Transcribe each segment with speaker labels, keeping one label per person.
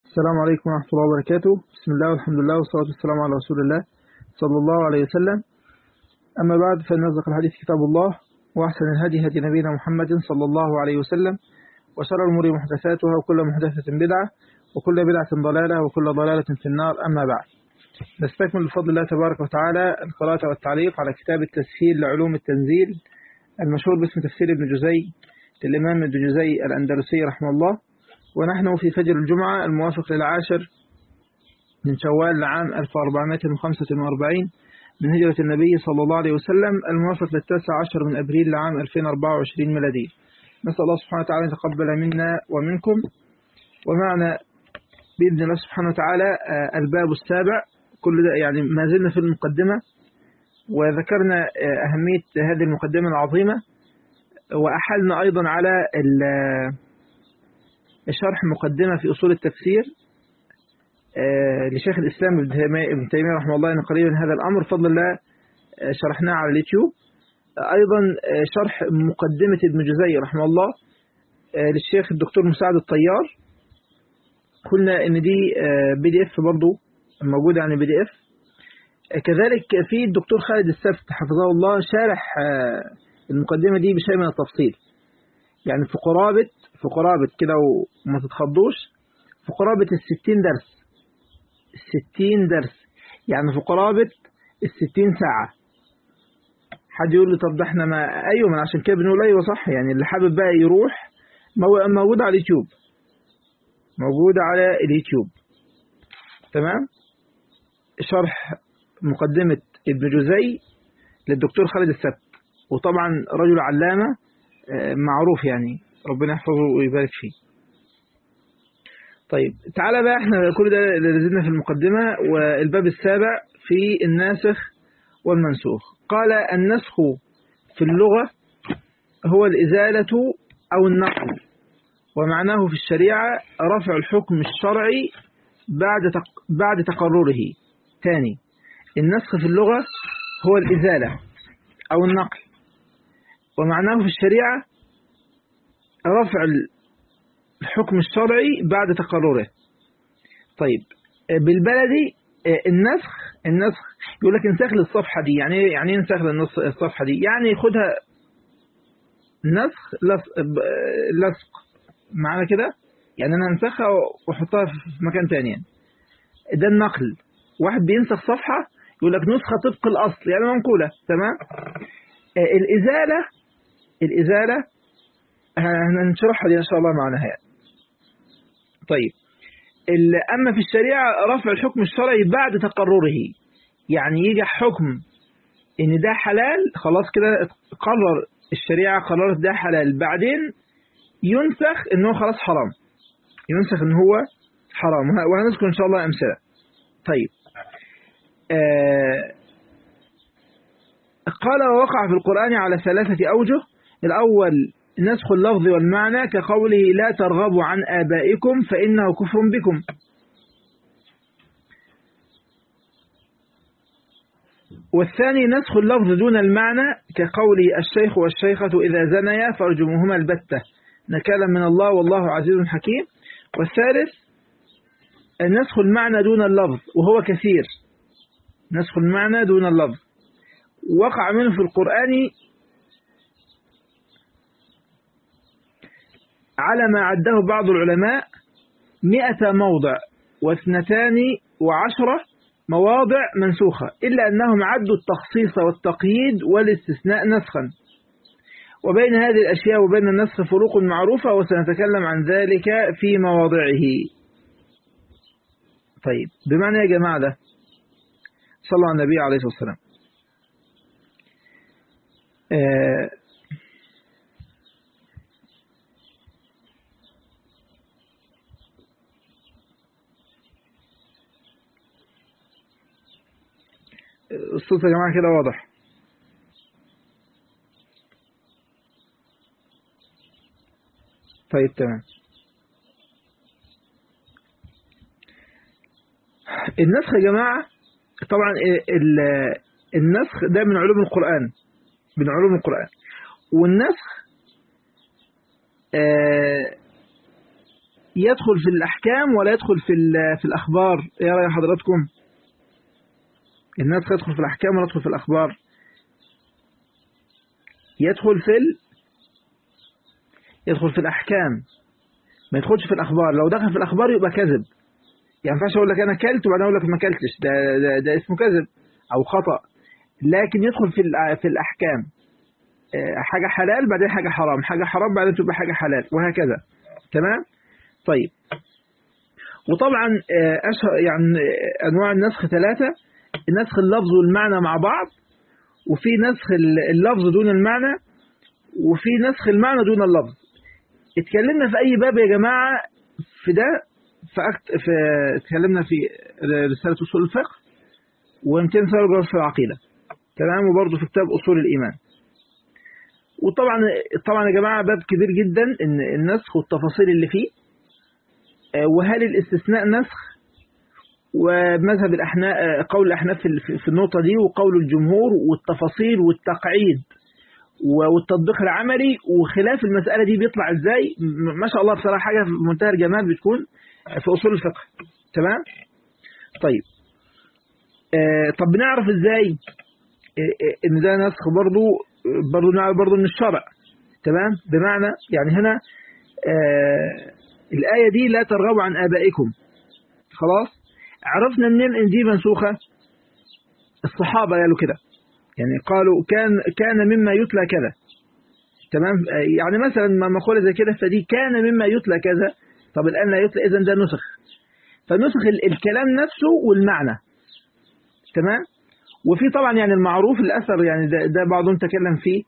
Speaker 1: السلام عليكم ورحمة الله وبركاته بسم الله والحمد لله والصلاة والسلام على رسول الله صلى الله عليه وسلم أما بعد فإن أصدق الحديث كتاب الله وأحسن الهدي هدي نبينا محمد صلى الله عليه وسلم وشر الأمور محدثاتها وكل محدثة بدعة وكل بدعة ضلالة وكل ضلالة في النار أما بعد نستكمل بفضل الله تبارك وتعالى القراءة والتعليق على كتاب التسهيل لعلوم التنزيل المشهور باسم تفسير ابن جزي للإمام ابن جزي الأندلسي رحمه الله ونحن في فجر الجمعة الموافق للعاشر من شوال لعام 1445 من هجرة النبي صلى الله عليه وسلم الموافق للتاسع عشر من أبريل لعام 2024 ميلادي نسأل الله سبحانه وتعالى أن يتقبل منا ومنكم ومعنا بإذن الله سبحانه وتعالى الباب السابع كل ده يعني ما زلنا في المقدمة وذكرنا أهمية هذه المقدمة العظيمة وأحلنا أيضا على شرح مقدمة في أصول التفسير لشيخ الإسلام ابن تيمية رحمه الله أن قريبا هذا الأمر فضل الله شرحناه على اليوتيوب أيضا شرح مقدمة ابن جزي رحمه الله للشيخ الدكتور مساعد الطيار قلنا ان دي بي دي اف برضه موجودة عن بي دي اف كذلك في الدكتور خالد السبت حفظه الله شارح المقدمة دي بشيء من التفصيل يعني في قرابة في قرابة كده وما تتخضوش في قرابة الستين درس الستين درس يعني في قرابة الستين ساعة حد يقول لي طب ده احنا ما ايوه ما عشان كده بنقول ايوه صح يعني اللي حابب بقى يروح موجود على اليوتيوب موجود على اليوتيوب تمام شرح مقدمة ابن جزي للدكتور خالد السبت وطبعا رجل علامة معروف يعني ربنا يحفظه ويبارك فيه طيب تعالى بقى احنا كل ده لازلنا في المقدمة والباب السابع في الناسخ والمنسوخ قال النسخ في اللغة هو الإزالة أو النقل ومعناه في الشريعة رفع الحكم الشرعي بعد بعد تقرره ثاني النسخ في اللغة هو الإزالة أو النقل ومعناه في الشريعة رفع الحكم الشرعي بعد تقرره طيب بالبلدي النسخ النسخ يقول لك انسخ للصفحة دي يعني يعني انسخ للصفحة دي يعني خدها نسخ لصق معنى كده يعني انا انسخها واحطها في مكان تاني يعني. ده النقل واحد بينسخ صفحة يقول لك نسخة طبق الأصل يعني منقولة تمام الإزالة الإزالة هنشرحها دي إن شاء الله معناها يعني. طيب أما في الشريعة رفع الحكم الشرعي بعد تقرره يعني يجي حكم إن ده حلال خلاص كده قرر الشريعة قررت ده حلال بعدين ينسخ إن هو خلاص حرام ينسخ إن هو حرام وهنذكر إن شاء الله أمثلة طيب آه قال ووقع في القرآن على ثلاثة أوجه الأول نسخ اللفظ والمعنى كقوله لا ترغبوا عن آبائكم فإنه كفر بكم والثاني نسخ اللفظ دون المعنى كقوله الشيخ والشيخة إذا زنيا فارجموهما البتة نكالا من الله والله عزيز حكيم والثالث نسخ المعنى دون اللفظ وهو كثير نسخ المعنى دون اللفظ وقع منه في القرآن على ما عده بعض العلماء مئة موضع واثنتان وعشرة مواضع منسوخة إلا أنهم عدوا التخصيص والتقييد والاستثناء نسخا وبين هذه الأشياء وبين النسخ فروق معروفة وسنتكلم عن ذلك في مواضعه طيب بمعنى يا جماعة ده صلى على النبي عليه الصلاة والسلام آه الصوت يا جماعة كده واضح طيب تمام النسخ يا جماعة طبعا النسخ ده من علوم القرآن من علوم القرآن والنسخ آه يدخل في الأحكام ولا يدخل في في الأخبار إيه رأي حضراتكم النسخ يدخل في الأحكام ولا يدخل في الأخبار يدخل في ال... يدخل في الأحكام ما يدخلش في الأخبار لو دخل في الأخبار يبقى كذب يعني ما ينفعش أقول لك أنا كلت وبعدين أقول لك ما كلتش ده, ده, ده اسمه كذب أو خطأ لكن يدخل في في الأحكام حاجة حلال بعدين حاجة حرام حاجة حرام بعدين تبقى حاجة حلال وهكذا تمام طيب وطبعا أشهر يعني أنواع النسخ ثلاثة نسخ اللفظ والمعنى مع بعض وفي نسخ اللفظ دون المعنى وفي نسخ المعنى دون اللفظ اتكلمنا في أي باب يا جماعة في ده في, في اتكلمنا في رسالة أصول الفقه و200 سنة في العقيدة تمام وبرضه في كتاب أصول الإيمان وطبعا طبعا يا جماعة باب كبير جدا ان النسخ والتفاصيل اللي فيه وهل الاستثناء نسخ ومذهب الأحناف قول الأحناف في النقطة دي وقول الجمهور والتفاصيل والتقعيد والتطبيق العملي وخلاف المسألة دي بيطلع ازاي ما شاء الله بصراحة حاجة في منتهى الجمال بتكون في أصول الفقه تمام طيب آه طب بنعرف ازاي ان ده نسخ برضو برضو نعرف برضو من الشرع تمام بمعنى يعني هنا آه الآية دي لا ترغبوا عن آبائكم خلاص عرفنا منين ان دي منسوخة الصحابة قالوا كده يعني قالوا كان كان مما يتلى كذا تمام يعني مثلا ما مقولة زي كده فدي كان مما يتلى كذا طب الآن لا يتلى إذا ده نسخ فنسخ الكلام نفسه والمعنى تمام وفي طبعا يعني المعروف الأثر يعني ده, ده بعضهم تكلم فيه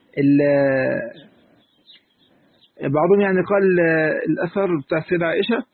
Speaker 1: بعضهم يعني قال الأثر بتاع السيدة عائشة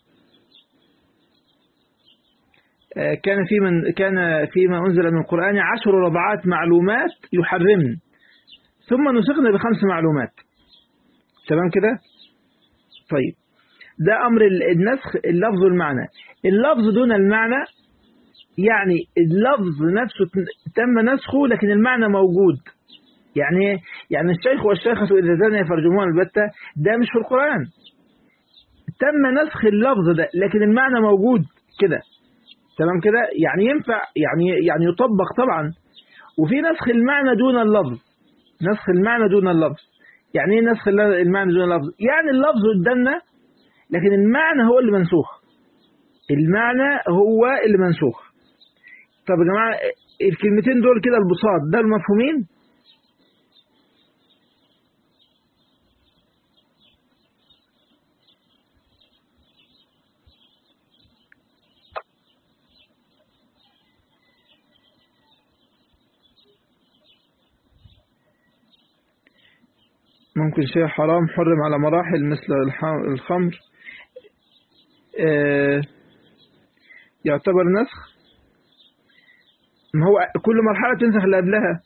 Speaker 1: كان في من كان فيما أنزل من القرآن عشر رضعات معلومات يحرمن ثم نسخنا بخمس معلومات تمام كده طيب ده أمر النسخ اللفظ والمعنى اللفظ دون المعنى يعني اللفظ نفسه تم نسخه لكن المعنى موجود يعني يعني الشيخ والشيخة إذا زنى يفرجمون البتة ده مش في القرآن تم نسخ اللفظ ده لكن المعنى موجود كده تمام كده يعني ينفع يعني يعني يطبق طبعا وفي نسخ المعنى دون اللفظ نسخ المعنى دون اللفظ يعني ايه نسخ المعنى دون اللفظ يعني اللفظ قدامنا لكن المعنى هو اللي منسوخ المعنى هو اللي منسوخ طب يا جماعه الكلمتين دول كده البساط ده المفهومين ممكن شيء حرام حرم على مراحل مثل الخمر يعتبر نسخ ما هو كل مرحلة تنسخ اللي قبلها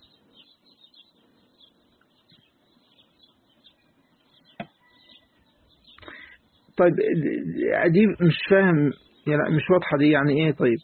Speaker 1: طيب دي مش فاهم يعني مش واضحة دي يعني ايه طيب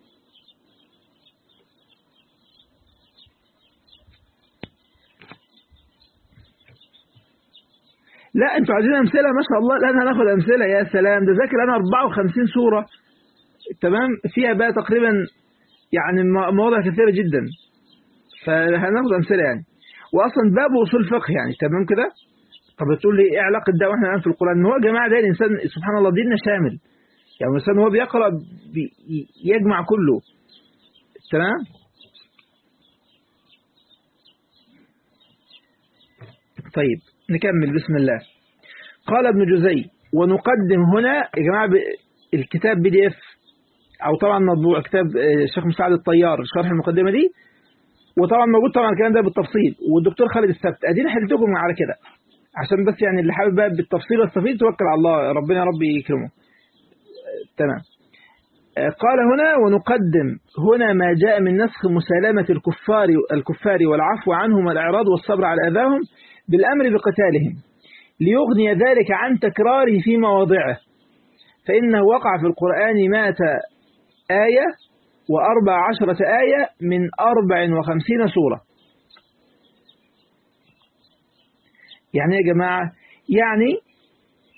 Speaker 1: لا انتوا عايزين امثله ما شاء الله لا انا هناخد امثله يا سلام ده ذاكر انا 54 سوره تمام فيها بقى تقريبا يعني مواضع كثيره جدا فهناخد امثله يعني واصلا باب اصول فقه يعني تمام كده طب تقول لي ايه علاقه ده واحنا الان في القران ان هو يا جماعه ده الانسان سبحان الله ديننا شامل يعني الانسان هو بيقرا بي يجمع كله تمام طيب نكمل بسم الله قال ابن جزي ونقدم هنا يا جماعة الكتاب بي دي اف او طبعا مطبوع كتاب الشيخ مساعد الطيار شرح المقدمة دي وطبعا موجود طبعا الكلام ده بالتفصيل والدكتور خالد السبت ادينا حلتكم على كده عشان بس يعني اللي حابب بقى بالتفصيل والتفصيل توكل على الله ربنا يا رب يكرمه تمام قال هنا ونقدم هنا ما جاء من نسخ مسالمة الكفار الكفار والعفو عنهم والإعراض والصبر على أذاهم بالأمر بقتالهم ليغني ذلك عن تكراره في مواضعه فإنه وقع في القرآن مائة آية وأربع عشرة آية من أربع وخمسين سورة يعني يا جماعة يعني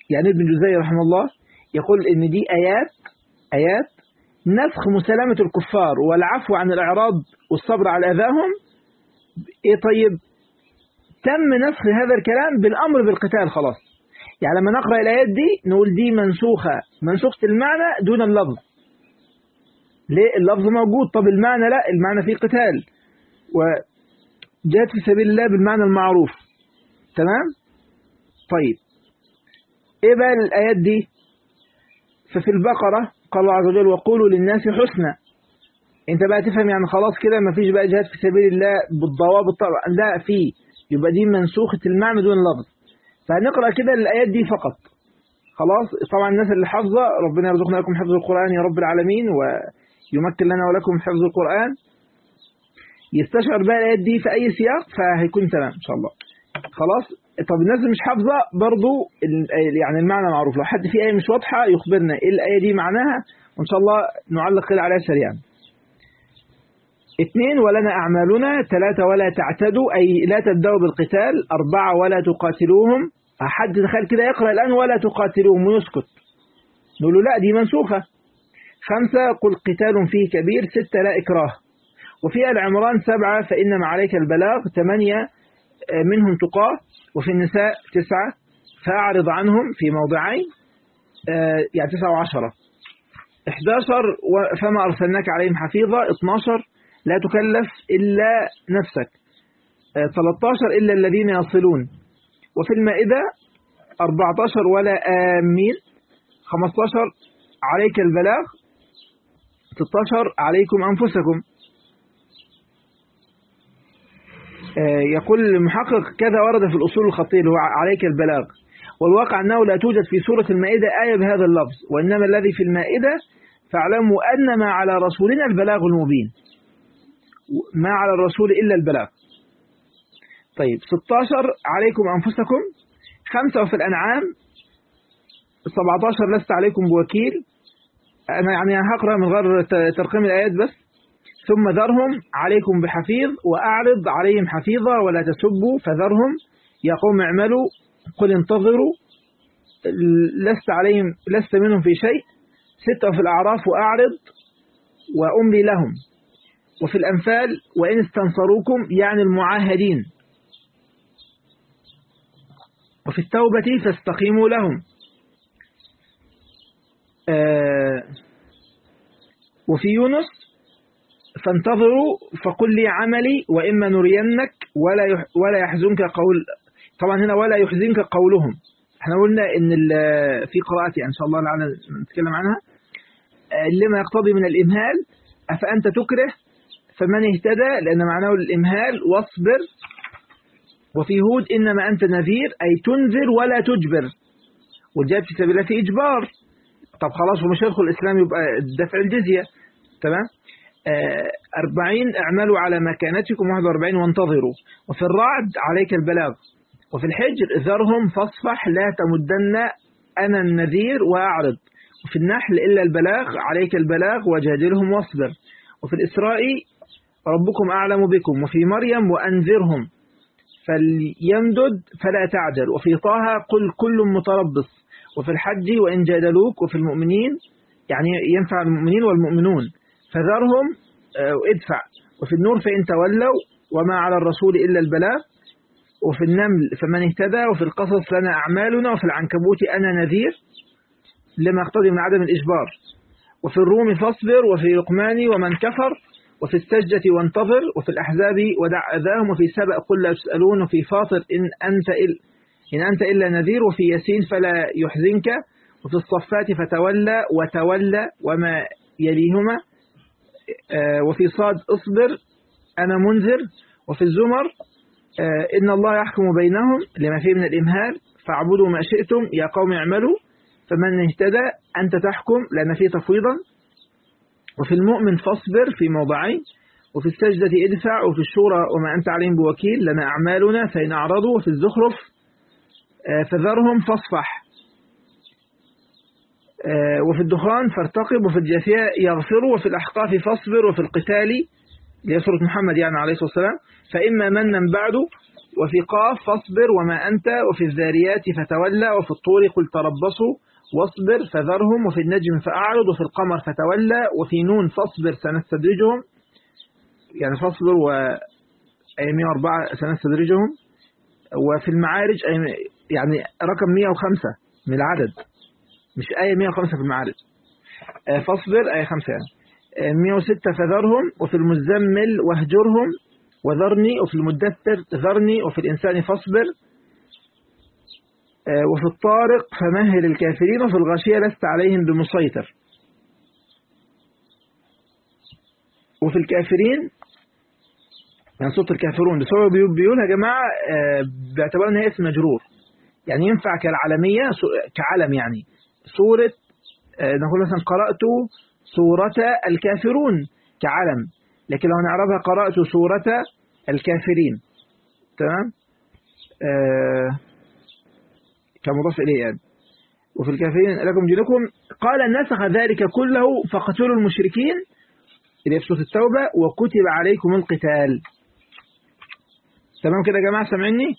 Speaker 1: يعني ابن جزي رحمه الله يقول إن دي آيات آيات نسخ مسالمة الكفار والعفو عن الإعراض والصبر على أذاهم إيه طيب تم نسخ هذا الكلام بالأمر بالقتال خلاص يعني لما نقرأ الآيات دي نقول دي منسوخة منسوخة المعنى دون اللفظ ليه اللفظ موجود طب المعنى لا المعنى فيه قتال وجاءت في سبيل الله بالمعنى المعروف تمام طيب ايه بقى الآيات دي ففي البقرة قال الله عز وجل وقولوا للناس حسنا انت بقى تفهم يعني خلاص كده ما فيش بقى جهاد في سبيل الله بالضوابط طبعا لا في يبقى دي منسوخة المعنى دون لفظ فهنقرأ كده الآيات دي فقط خلاص طبعا الناس اللي حافظة ربنا يرزقنا لكم حفظ القرآن يا رب العالمين ويمكن لنا ولكم حفظ القرآن يستشعر بقى الآيات دي في أي سياق فهيكون تمام إن شاء الله خلاص طب الناس اللي مش حافظة برضو يعني المعنى معروف لو حد في آية مش واضحة يخبرنا إيه الآية دي معناها وإن شاء الله نعلق كده عليها سريعا اثنين ولنا أعمالنا ثلاثة ولا تعتدوا أي لا تبدأوا بالقتال أربعة ولا تقاتلوهم حد دخل كده يقرأ الآن ولا تقاتلوهم ويسكت نقول له لا دي منسوخة خمسة قل قتال فيه كبير ستة لا إكراه وفي العمران سبعة فإنما عليك البلاغ ثمانية منهم تقاه وفي النساء تسعة فأعرض عنهم في موضعين يعني تسعة وعشرة 11 فما أرسلناك عليهم حفيظة 12 لا تكلف إلا نفسك 13 إلا الذين يصلون وفي المائدة 14 ولا آمين 15 عليك البلاغ 16 عليكم أنفسكم يقول المحقق كذا ورد في الأصول الخطية هو عليك البلاغ والواقع أنه لا توجد في سورة المائدة آية بهذا اللفظ وإنما الذي في المائدة فاعلموا أن ما على رسولنا البلاغ المبين ما على الرسول إلا البلاغ طيب 16 عليكم أنفسكم خمسة وفي الأنعام 17 لست عليكم بوكيل أنا يعني هقرأ من غير ترقيم الآيات بس ثم ذرهم عليكم بحفيظ وأعرض عليهم حفيظا ولا تسبوا فذرهم يا قوم اعملوا قل انتظروا لست عليهم لست منهم في شيء ستة في الأعراف وأعرض وأملي لهم وفي الأنفال وإن استنصروكم يعني المعاهدين وفي التوبة فاستقيموا لهم آه وفي يونس فانتظروا فقل لي عملي وإما نرينك ولا ولا يحزنك قول طبعا هنا ولا يحزنك قولهم احنا قلنا ان في قراءتي ان شاء الله لعل نتكلم عنها لما يقتضي من الإمهال أفأنت تكره فمن اهتدى لأن معناه الإمهال واصبر وفي هود إنما أنت نذير أي تنذر ولا تجبر والجهاد في سبيل الله في إجبار طب خلاص ومش يدخل الإسلام يبقى دفع الجزية تمام آه أربعين اعملوا على مكانتكم واحد واربعين وانتظروا وفي الرعد عليك البلاغ وفي الحجر ذرهم فاصفح لا تمدن أنا النذير وأعرض وفي النحل إلا البلاغ عليك البلاغ وجادلهم واصبر وفي الإسراء ربكم أعلم بكم وفي مريم وأنذرهم فليمدد فلا تعجل وفي طه قل كل متربص وفي الحج وإن جادلوك وفي المؤمنين يعني ينفع المؤمنين والمؤمنون فذرهم ادفع وفي النور فإن تولوا وما على الرسول إلا البلاغ وفي النمل فمن اهتدى وفي القصص لنا أعمالنا وفي العنكبوت أنا نذير لما اقتضي من عدم الإجبار وفي الروم فاصبر وفي لقمان ومن كفر وفي السجدة وانتظر وفي الأحزاب ودع أذاهم وفي سبأ قل لا يسألون وفي فاطر إن أنت, إل إن أنت إلا نذير وفي ياسين فلا يحزنك وفي الصفات فتولى وتولى وما يليهما وفي صاد اصبر أنا منذر وفي الزمر إن الله يحكم بينهم لما فيه من الإمهال فاعبدوا ما شئتم يا قوم اعملوا فمن اهتدى أنت تحكم لأن فيه تفويضا وفي المؤمن فاصبر في موضعين وفي السجدة ادفع وفي الشورى وما أنت عليهم بوكيل لنا أعمالنا فإن أعرضوا وفي الزخرف فذرهم فاصفح وفي الدخان فارتقب وفي الجاثية يغفروا وفي الأحقاف فاصبر وفي القتال اللي سورة محمد يعني عليه الصلاة والسلام فإما منا بعد وفي قاف فاصبر وما أنت وفي الذاريات فتولى وفي الطور قل تربصوا واصبر فذرهم وفي النجم فأعرض وفي القمر فتولى وفي نون فاصبر سنستدرجهم يعني فاصبر و أي 104 سنستدرجهم وفي المعارج يعني رقم 105 من العدد مش آية 105 في المعارج فاصبر آية 5 يعني 106 فذرهم وفي المزمل واهجرهم وذرني وفي المدثر ذرني وفي الإنسان فاصبر وفي الطارق فمهل الكافرين وفي الغاشية لست عليهم بمسيطر وفي الكافرين يعني صوت الكافرون بس هو بيقول يا جماعة باعتبار ان هي اسم مجرور يعني ينفع كالعالمية كعلم يعني سورة نقول مثلا قرأت سورة الكافرون كعلم لكن لو نعرفها قرأت سورة الكافرين تمام آه كمضاف إليه يعني وفي الكافرين لكم دينكم قال نسخ ذلك كله فقتلوا المشركين إلى في سورة التوبة وكتب عليكم القتال تمام كده يا جماعة سامعيني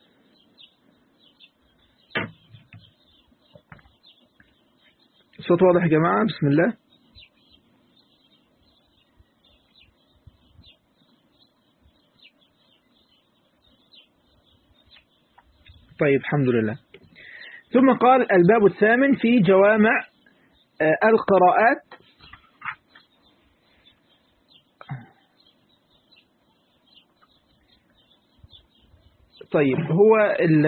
Speaker 1: الصوت واضح يا جماعة بسم الله طيب الحمد لله ثم قال الباب الثامن في جوامع القراءات طيب هو ال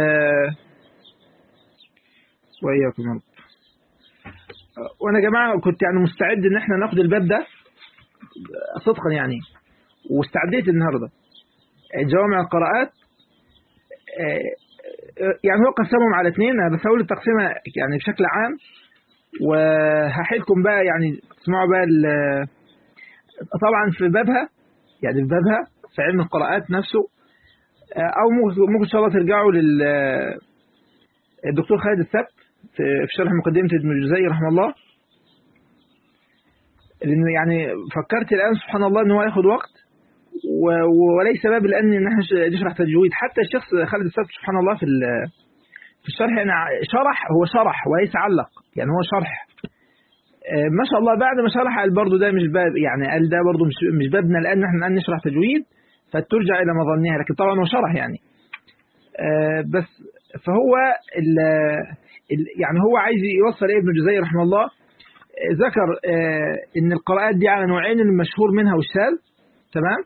Speaker 1: وإياكم رب وانا يا جماعه كنت يعني مستعد ان احنا ناخد الباب ده صدقا يعني واستعديت النهارده جوامع القراءات يعني هو قسمهم على اثنين انا بس هقول التقسيمه يعني بشكل عام وهحيلكم بقى يعني تسمعوا بقى طبعا في بابها يعني في بابها في علم القراءات نفسه او ممكن ان شاء الله ترجعوا لل الدكتور خالد السبت في شرح مقدمة ابن الجزي رحمه الله لأن يعني فكرت الآن سبحان الله أنه ياخد وقت وليس باب لأن ان احنا نشرح تجويد حتى الشخص خالد السبت سبحان الله في في الشرح يعني شرح هو شرح وليس علق يعني هو شرح ما شاء الله بعد ما شرح قال برضه ده مش باب يعني قال ده برضه مش مش بابنا الآن نحن الآن نشرح تجويد فترجع إلى مظنها لكن طبعا هو شرح يعني بس فهو ال يعني هو عايز يوصل ايه ابن جزي رحمه الله ذكر ان القراءات دي على نوعين المشهور منها والشاذ تمام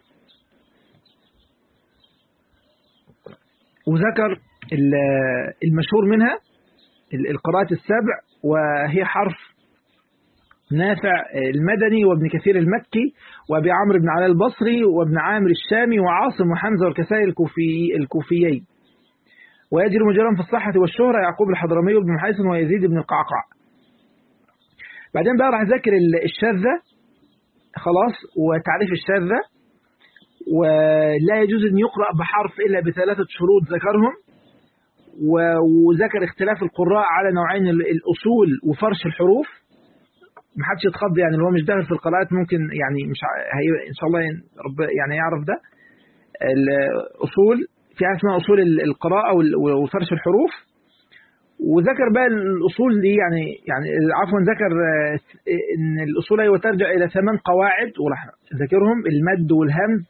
Speaker 1: وذكر المشهور منها القراءات السبع وهي حرف نافع المدني وابن كثير المكي وابي عمرو بن علاء البصري وابن عامر الشامي وعاصم وحمزه والكسائي الكوفي الكوفيين ويجري مجرا في الصحة والشهرة يعقوب الحضرمي بن محيصن ويزيد بن القعقاع بعدين بقى راح ذاكر الشاذة خلاص وتعريف الشاذة ولا يجوز أن يقرأ بحرف إلا بثلاثة شروط ذكرهم وذكر اختلاف القراء على نوعين الأصول وفرش الحروف ما حدش يتخض يعني اللي هو مش داخل في القراءات ممكن يعني مش هي ان شاء الله رب يعني يعرف ده الاصول في حاجه اسمها اصول القراءه وفرش الحروف وذكر بقى الاصول دي يعني يعني عفوا ذكر ان الاصول ايوه ترجع الى ثمان قواعد وراح ذاكرهم المد والهمز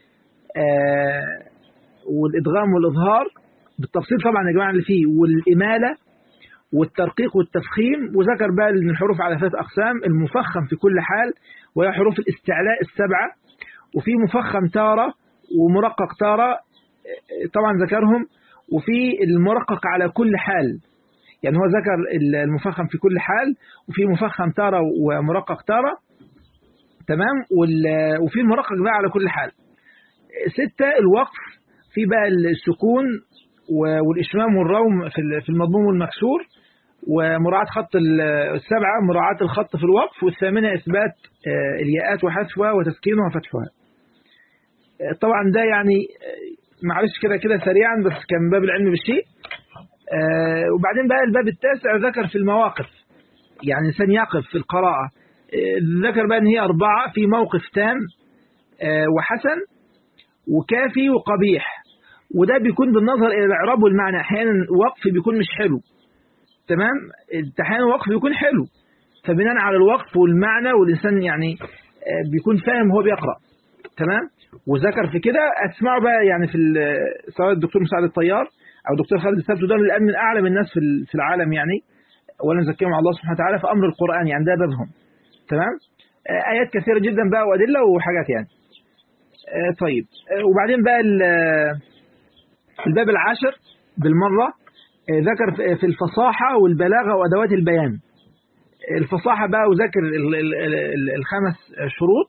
Speaker 1: والادغام والاظهار بالتفصيل طبعا يا جماعه اللي فيه والاماله والترقيق والتفخيم وذكر بقى ان الحروف على ثلاث اقسام المفخم في كل حال وهي حروف الاستعلاء السبعه وفي مفخم تاره ومرقق تاره طبعا ذكرهم وفي المرقق على كل حال يعني هو ذكر المفخم في كل حال وفي مفخم تاره ومرقق تاره تمام وفي المرقق بقى على كل حال ستة الوقف في بقى السكون والإشمام والروم في المضموم والمكسور ومراعاة خط السبعة مراعاة الخط في الوقف والثامنة إثبات الياءات وحذفها وتسكينها وفتحها طبعا ده يعني معلش كده كده سريعا بس كان باب العلم بالشيء وبعدين بقى الباب التاسع ذكر في المواقف يعني الإنسان يقف في القراءة ذكر بقى أن هي أربعة في موقف تام وحسن وكافي وقبيح وده بيكون بالنظر إلى الإعراب والمعنى أحيانا وقف بيكون مش حلو تمام أحيانا وقف بيكون حلو فبناء على الوقف والمعنى والإنسان يعني بيكون فاهم هو بيقرأ تمام وذكر في كده اسمعوا بقى يعني في سواء الدكتور مساعد الطيار او الدكتور خالد السبت ده الان من اعلم الناس في في العالم يعني ولا نزكيهم على الله سبحانه وتعالى في امر القران يعني ده بابهم تمام ايات كثيره جدا بقى وادله وحاجات يعني طيب وبعدين بقى الباب العاشر بالمره ذكر في الفصاحه والبلاغه وادوات البيان الفصاحه بقى وذكر الخمس شروط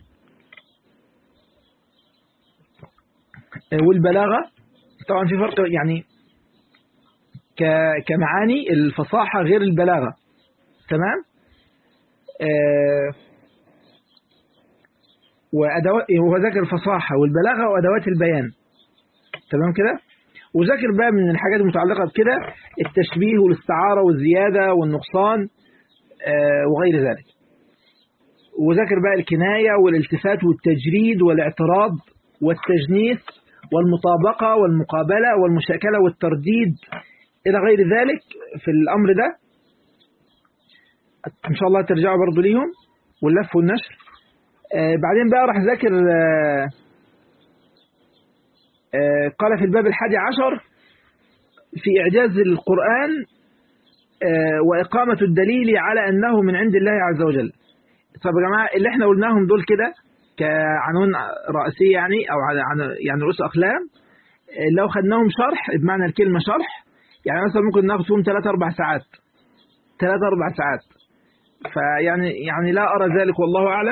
Speaker 1: والبلاغة طبعا في فرق يعني كمعاني الفصاحة غير البلاغة تمام آه وأدوات هو ذكر الفصاحة والبلاغة وأدوات البيان تمام كده وذكر بقى من الحاجات المتعلقة بكده التشبيه والاستعارة والزيادة والنقصان آه وغير ذلك وذكر بقى الكناية والالتفات والتجريد والاعتراض والتجنيس والمطابقة والمقابلة والمشاكلة والترديد إلى غير ذلك في الأمر ده إن شاء الله ترجعوا برضو ليهم واللف والنشر آه بعدين بقى راح ذاكر آه آه قال في الباب الحادي عشر في إعجاز القرآن وإقامة الدليل على أنه من عند الله عز وجل طب يا جماعة اللي احنا قلناهم دول كده كعنوان رئيسية يعني أو على يعني رؤوس أقلام لو خدناهم شرح بمعنى الكلمة شرح يعني مثلا ممكن ناخد فيهم 3 4 ساعات 3 4 ساعات فيعني يعني لا أرى ذلك والله أعلم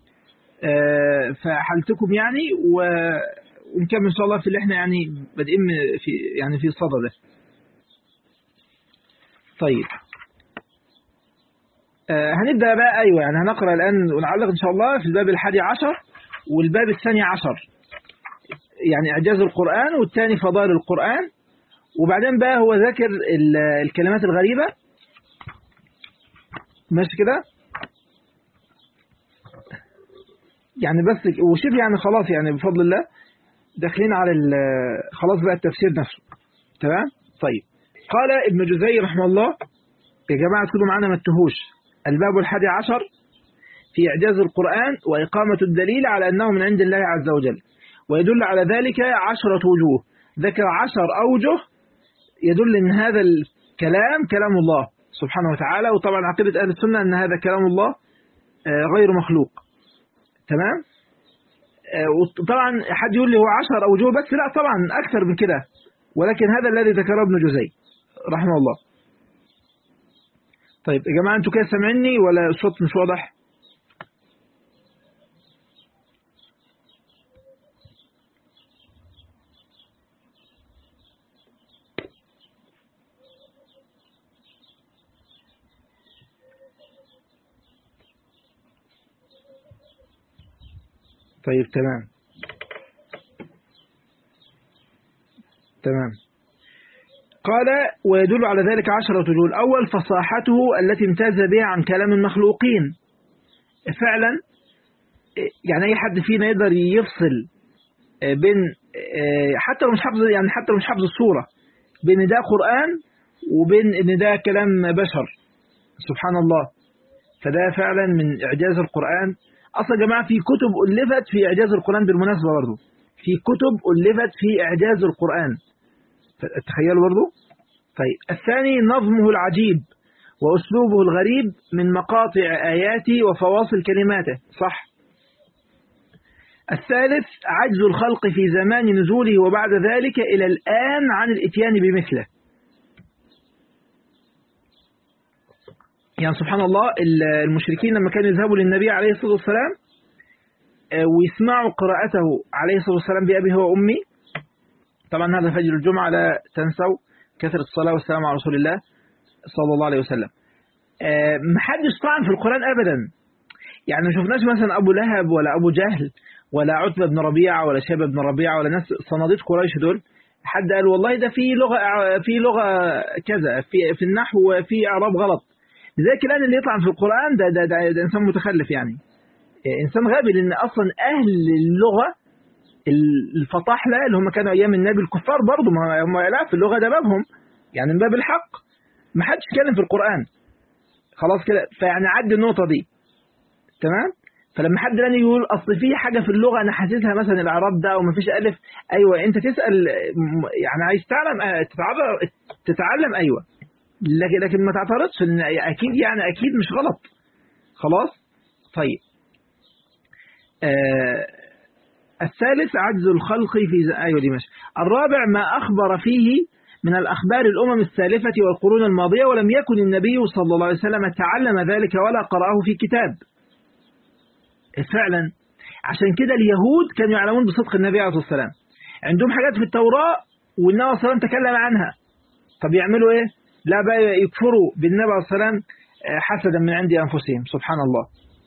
Speaker 1: فحلتكم يعني ونكمل إن شاء الله في اللي احنا يعني بادئين في يعني في الصدى ده طيب آه هنبدأ بقى أيوة يعني هنقرأ الآن ونعلق إن شاء الله في الباب الحادي عشر والباب الثاني عشر يعني إعجاز القرآن والثاني فضائل القرآن وبعدين بقى هو ذاكر الكلمات الغريبة ماشي كده يعني بس وشوف يعني خلاص يعني بفضل الله داخلين على خلاص بقى التفسير نفسه تمام طيب قال ابن جزي رحمه الله يا جماعة كلوا معانا ما تتهوش الباب الحادي عشر في إعجاز القرآن وإقامة الدليل على أنه من عند الله عز وجل ويدل على ذلك عشرة وجوه ذكر عشر أوجه يدل أن هذا الكلام كلام الله سبحانه وتعالى وطبعا عقيدة أهل السنة أن هذا كلام الله غير مخلوق تمام وطبعا حد يقول لي هو عشر أوجه بس لا طبعا أكثر من كده ولكن هذا الذي ذكره ابن جزي رحمه الله طيب يا جماعة انتوا كده سامعيني ولا الصوت مش واضح طيب تمام تمام قال ويدل على ذلك عشرة وجوه الأول فصاحته التي امتاز بها عن كلام المخلوقين فعلا يعني أي حد فينا يقدر يفصل بين حتى لو مش حافظ يعني حتى لو مش حافظ الصورة بين ده قرآن وبين إن ده كلام بشر سبحان الله فده فعلا من إعجاز القرآن أصلا يا جماعة في كتب ألفت في إعجاز القرآن بالمناسبة برضه في كتب ألفت في إعجاز القرآن تخيلوا برضو طيب الثاني نظمه العجيب وأسلوبه الغريب من مقاطع آياته وفواصل كلماته صح الثالث عجز الخلق في زمان نزوله وبعد ذلك إلى الآن عن الاتيان بمثله يعني سبحان الله المشركين لما كانوا يذهبوا للنبي عليه الصلاة والسلام ويسمعوا قراءته عليه الصلاة والسلام بأبي هو أمي طبعا هذا فجر الجمعة لا تنسوا كثرة الصلاة والسلام على رسول الله صلى الله عليه وسلم محدش طعن في القرآن أبدا يعني ما شفناش مثلا أبو لهب ولا أبو جهل ولا عتبة بن ربيعة ولا شيبة بن ربيعة ولا ناس صناديد قريش دول حد قال والله ده في لغة في لغة كذا في في النحو في إعراب غلط لذلك الآن اللي يطعن في القرآن ده ده, ده, ده إنسان متخلف يعني إنسان غبي لأن أصلا أهل اللغة الفطاحلة اللي هم كانوا أيام النبي الكفار برضه ما هم لا في اللغة ده بابهم يعني من باب الحق ما حدش يتكلم في القرآن خلاص كده فيعني عدي النقطة دي تمام فلما حد تاني يقول اصل في حاجه في اللغه انا حاسسها مثلا الاعراب ده او ما فيش الف ايوه انت تسال يعني عايز تعلم تتعرف تتعلم ايوه لكن لكن ما تعترضش ان اكيد يعني اكيد مش غلط خلاص طيب آه الثالث عجز الخلق في ايوه دي ماشي الرابع ما اخبر فيه من الأخبار الأمم السالفة والقرون الماضية ولم يكن النبي صلى الله عليه وسلم تعلم ذلك ولا قرأه في كتاب فعلا عشان كده اليهود كانوا يعلمون بصدق النبي عليه الصلاة والسلام عندهم حاجات في التوراة والنبي عليه الصلاة والسلام تكلم عنها طب يعملوا ايه لا بقى يكفروا بالنبي عليه الصلاة والسلام حسدا من عند أنفسهم سبحان الله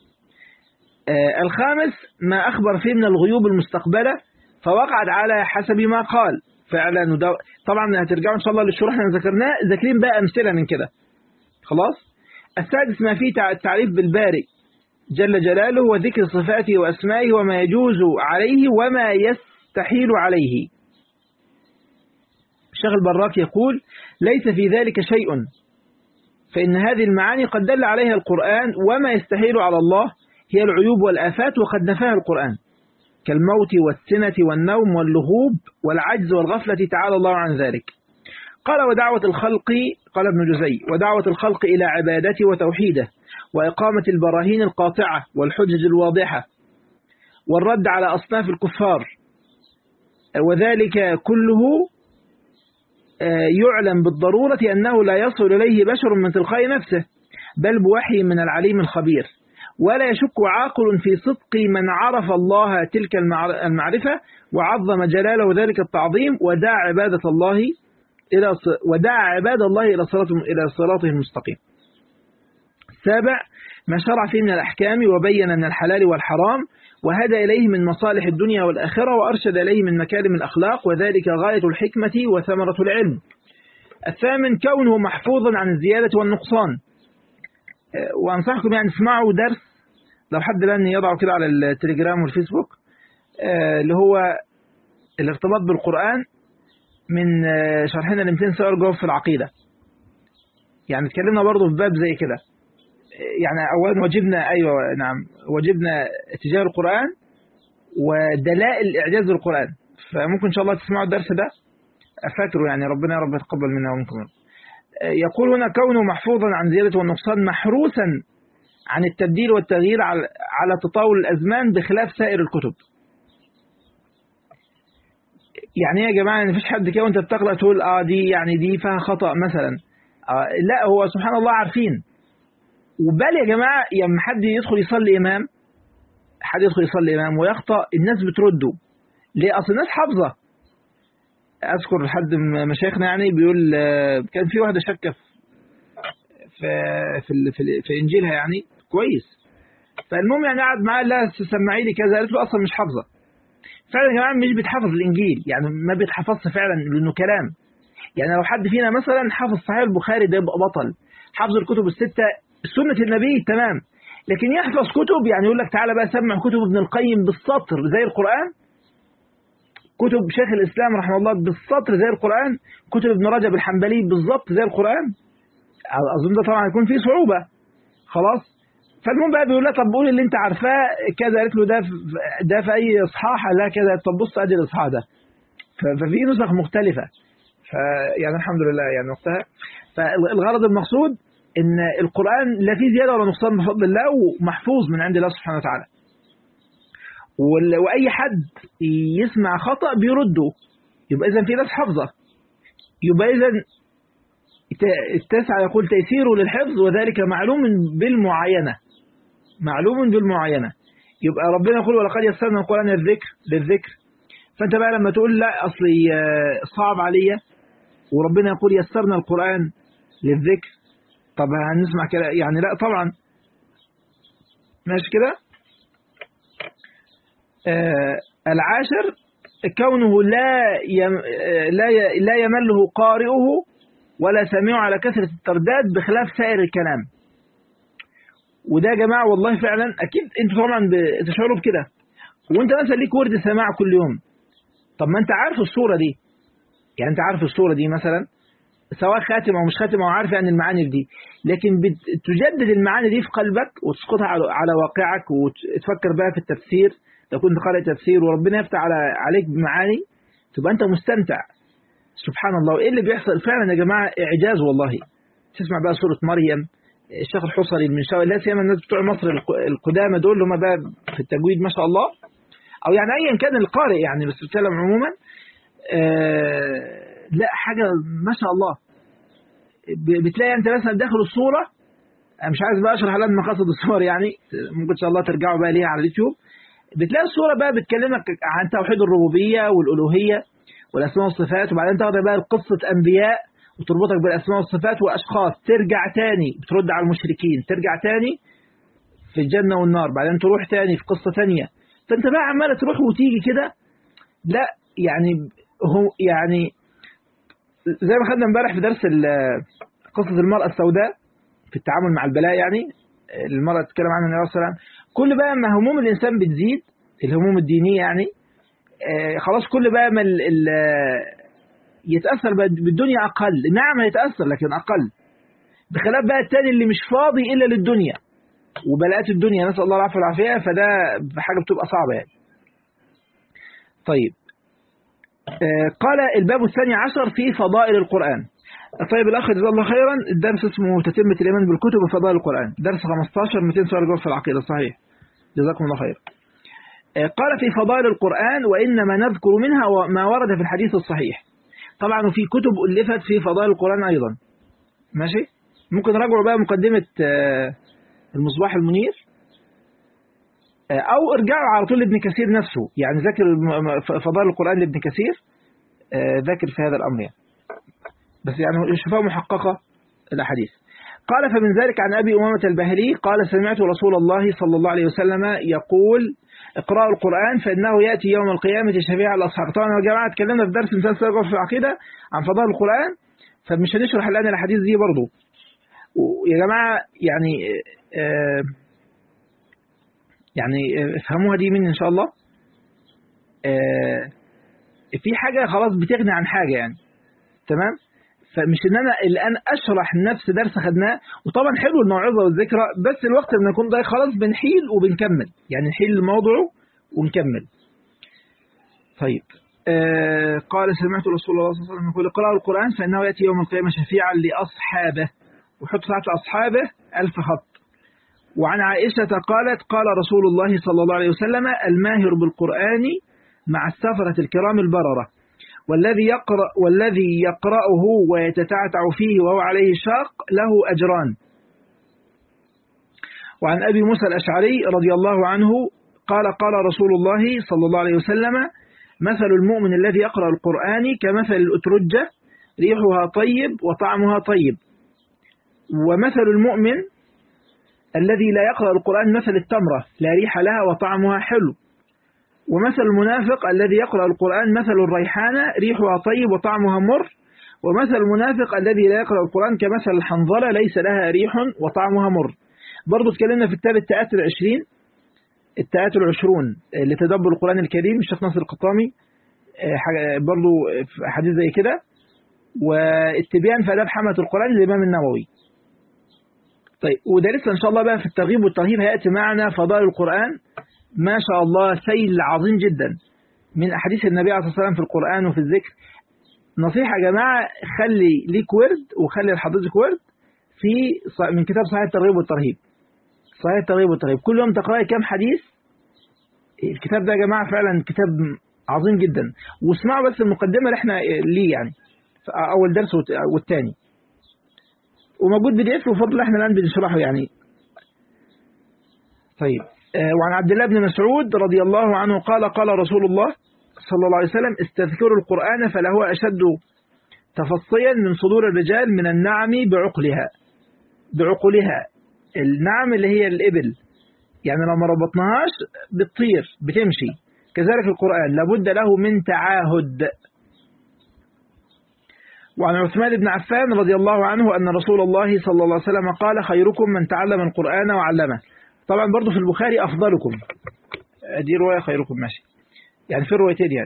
Speaker 1: الخامس ما أخبر فيه من الغيوب المستقبلة فوقعت على حسب ما قال فعلا وده طبعا هترجعوا ان شاء الله للشروح اللي ذكرناه ذاكرين بقى امثله من كده خلاص السادس ما فيه التعريف بالباري جل جلاله وذكر صفاته واسمائه وما يجوز عليه وما يستحيل عليه الشيخ البراك يقول ليس في ذلك شيء فإن هذه المعاني قد دل عليها القرآن وما يستحيل على الله هي العيوب والآفات وقد نفاها القرآن كالموت والسنة والنوم واللغوب والعجز والغفلة تعالى الله عن ذلك قال ودعوة الخلق قال ابن جزي ودعوة الخلق إلى عبادته وتوحيده وإقامة البراهين القاطعة والحجج الواضحة والرد على أصناف الكفار وذلك كله يعلم بالضرورة أنه لا يصل إليه بشر من تلقاء نفسه بل بوحي من العليم الخبير ولا يشك عاقل في صدق من عرف الله تلك المعرفة وعظم جلاله ذلك التعظيم ودعا عبادة الله إلى ودعا عباد الله إلى صراطه إلى صراطه المستقيم. السابع ما شرع فيه من الأحكام وبين من الحلال والحرام وهدى إليه من مصالح الدنيا والآخرة وأرشد إليه من مكارم الأخلاق وذلك غاية الحكمة وثمرة العلم. الثامن كونه محفوظا عن الزيادة والنقصان. وأنصحكم يعني تسمعوا درس لو حد لن يضعه كده على التليجرام والفيسبوك اللي هو الارتباط بالقرآن من شرحنا ل 200 سؤال جواب في العقيدة يعني اتكلمنا برضه في باب زي كده يعني أولا وجبنا أيوة نعم وجبنا اتجاه القرآن ودلائل إعجاز القرآن فممكن إن شاء الله تسمعوا الدرس ده أفاكره يعني ربنا يا رب يتقبل منا ومنكم يقول هنا كونه محفوظا عن زيادة والنقصان محروسا عن التبديل والتغيير على تطاول الأزمان بخلاف سائر الكتب يعني يا جماعة ما فيش حد كده وانت بتقرأ تقول اه دي يعني دي فيها خطأ مثلا آه لا هو سبحان الله عارفين وبال يا جماعة لما حد يدخل يصلي إمام حد يدخل يصلي إمام ويخطأ الناس بترده ليه أصل الناس حافظة أذكر حد من مشايخنا يعني بيقول كان في واحدة شكة في في في, في إنجيلها يعني كويس فالمهم يعني قعد معاه لا سمعي لي كذا قالت له أصلا مش حافظة فعلا يا جماعة مش بيتحفظ الإنجيل يعني ما بيتحفظش فعلا لأنه كلام يعني لو حد فينا مثلا حافظ صحيح البخاري ده يبقى بطل حافظ الكتب الستة سنة النبي تمام لكن يحفظ كتب يعني يقول لك تعالى بقى سمع كتب ابن القيم بالسطر زي القرآن كتب شيخ الإسلام رحمه الله بالسطر زي القرآن كتب ابن رجب الحنبلي بالظبط زي القرآن أظن ده طبعا هيكون فيه صعوبة خلاص فالمهم بقى بيقول لها طب قولي اللي انت عارفاه كذا قالت له ده في ده في اي اصحاح لا كذا طب بص ادي الاصحاح ده ففي نسخ مختلفة فيعني الحمد لله يعني وقتها فالغرض المقصود ان القرآن لا فيه زيادة ولا نقصان بفضل الله ومحفوظ من عند الله سبحانه وتعالى واي حد يسمع خطأ بيرده يبقى اذا في ناس حافظة يبقى اذا التاسع يقول تيسيره للحفظ وذلك معلوم بالمعاينة معلوم بالمعاينة يبقى ربنا يقول ولقد يسرنا القرآن للذكر للذكر فانت بقى لما تقول لا اصلي صعب عليا وربنا يقول يسرنا القرآن للذكر طب هنسمع كده يعني لا طبعا ماشي كده آه العاشر كونه لا يم لا لا يمله قارئه ولا سامعه على كثرة الترداد بخلاف سائر الكلام وده يا جماعة والله فعلا أكيد أنتوا طبعا بتشعروا بكده وأنت مثلا ليك ورد سماع كل يوم طب ما انت عارف الصورة دي يعني انت عارف الصورة دي مثلا سواء خاتم او مش خاتم او عارف يعني المعاني في دي لكن بتجدد المعاني دي في قلبك وتسقطها على واقعك وتفكر بقى في التفسير لو كنت قارئ تفسير وربنا يفتح على عليك بمعاني تبقى انت مستمتع سبحان الله وايه اللي بيحصل فعلا يا جماعه اعجاز والله تسمع بقى سوره مريم الشيخ الحصري المنشاوي لا سيما الناس بتوع مصر القدامى دول اللي هم بقى في التجويد ما شاء الله او يعني ايا كان القارئ يعني بس بتكلم عموما آه لا حاجه ما شاء الله بتلاقي انت مثلا داخل الصوره انا مش عايز بقى اشرح لك مقاصد الصور يعني ممكن ان شاء الله ترجعوا بقى ليها على اليوتيوب بتلاقي الصوره بقى بتكلمك عن توحيد الربوبيه والالوهيه والاسماء والصفات وبعدين تاخد بقى قصه انبياء وتربطك بالاسماء والصفات واشخاص ترجع تاني بترد على المشركين ترجع تاني في الجنه والنار بعدين تروح تاني في قصه ثانيه فانت بقى عماله تروح وتيجي كده لا يعني هو يعني زي ما خدنا امبارح في درس قصه المراه السوداء في التعامل مع البلاء يعني المرأة تتكلم عنها النبي صلى الله عليه وسلم كل بقى ما هموم الإنسان بتزيد الهموم الدينية يعني آه خلاص كل بقى ما ال ال يتأثر بالدنيا أقل نعم يتأثر لكن أقل بخلاف بقى التاني اللي مش فاضي إلا للدنيا وبلاءات الدنيا نسأل الله العافية والعافية فده حاجة بتبقى صعبة يعني طيب آه قال الباب الثاني عشر في فضائل القرآن طيب الأخ جزاه الله خيرا الدرس اسمه تتمة الإيمان بالكتب وفضائل القرآن درس 15 200 سؤال جوه في العقيدة صحيح جزاكم الله خير قال في فضائل القرآن وإنما نذكر منها ما ورد في الحديث الصحيح طبعا وفي كتب ألفت في فضائل القرآن أيضا ماشي ممكن راجعوا بقى مقدمة المصباح المنير أو ارجعوا على طول لابن كثير نفسه يعني ذاكر فضائل القرآن لابن كثير ذاكر في هذا الأمر يعني بس يعني شفاء محققة الأحاديث قال فمن ذلك عن أبي أمامة البهلي قال سمعت رسول الله صلى الله عليه وسلم يقول اقرأوا القرآن فإنه يأتي يوم القيامة شفيع الأصحاب طبعا يا جماعة اتكلمنا في درس مثال سابق في العقيدة عن فضائل القرآن فمش هنشرح الآن الأحاديث دي برضو يا جماعة يعني آه يعني افهموها دي مني إن شاء الله آه في حاجة خلاص بتغني عن حاجة يعني تمام فمش ان انا الان اشرح نفس درس خدناه وطبعا حلو الموعظه والذكرى بس الوقت لما يكون ضايق خلاص بنحيل وبنكمل يعني نحيل الموضوع ونكمل طيب آه قال سمعت رسول الله صلى الله عليه وسلم يقول اقرأوا القرآن فإنه يأتي يوم القيامة شفيعا لأصحابه وحط تحت أصحابه ألف خط وعن عائشة قالت قال رسول الله صلى الله عليه وسلم الماهر بالقرآن مع السفرة الكرام البررة والذي يقرأ والذي يقرأه ويتتعتع فيه وهو عليه شاق له أجران وعن أبي موسى الأشعري رضي الله عنه قال قال رسول الله صلى الله عليه وسلم مثل المؤمن الذي يقرأ القرآن كمثل الأترجة ريحها طيب وطعمها طيب ومثل المؤمن الذي لا يقرأ القرآن مثل التمرة لا ريح لها وطعمها حلو ومثل المنافق الذي يقرأ القرآن مثل الريحانة ريحها طيب وطعمها مر ومثل المنافق الذي لا يقرأ القرآن كمثل الحنظلة ليس لها ريح وطعمها مر برضو اتكلمنا في التاب التآت العشرين التآت العشرون لتدبر القرآن الكريم الشيخ ناصر القطامي برضو حديث زي كده والتبيان في أداب حملة القرآن للإمام النووي طيب وده لسه إن شاء الله بقى في الترغيب والترهيب هيأتي معنا فضائل القرآن ما شاء الله سيل عظيم جدا من أحاديث النبي عليه الصلاة والسلام في القرآن وفي الذكر نصيحة يا جماعة خلي ليك ورد وخلي لحضرتك ورد في من كتاب صحيح الترغيب والترهيب صحيح الترغيب والترهيب كل يوم تقرأي كام حديث الكتاب ده يا جماعة فعلا كتاب عظيم جدا واسمعوا بس المقدمة اللي احنا ليه يعني أول درس والتاني وموجود بي دي اف وفضل احنا الآن بنشرحه يعني طيب وعن عبد الله بن مسعود رضي الله عنه قال قال رسول الله صلى الله عليه وسلم استذكروا القرآن فلهو أشد تفصيا من صدور الرجال من النعم بعقلها بعقلها النعم اللي هي الإبل يعني لو ما ربطناهاش بتطير بتمشي كذلك القرآن لابد له من تعاهد وعن عثمان بن عفان رضي الله عنه أن رسول الله صلى الله عليه وسلم قال خيركم من تعلم القرآن وعلمه طبعا برضو في البخاري أفضلكم دي رواية خيركم ماشي يعني في الروايتين يعني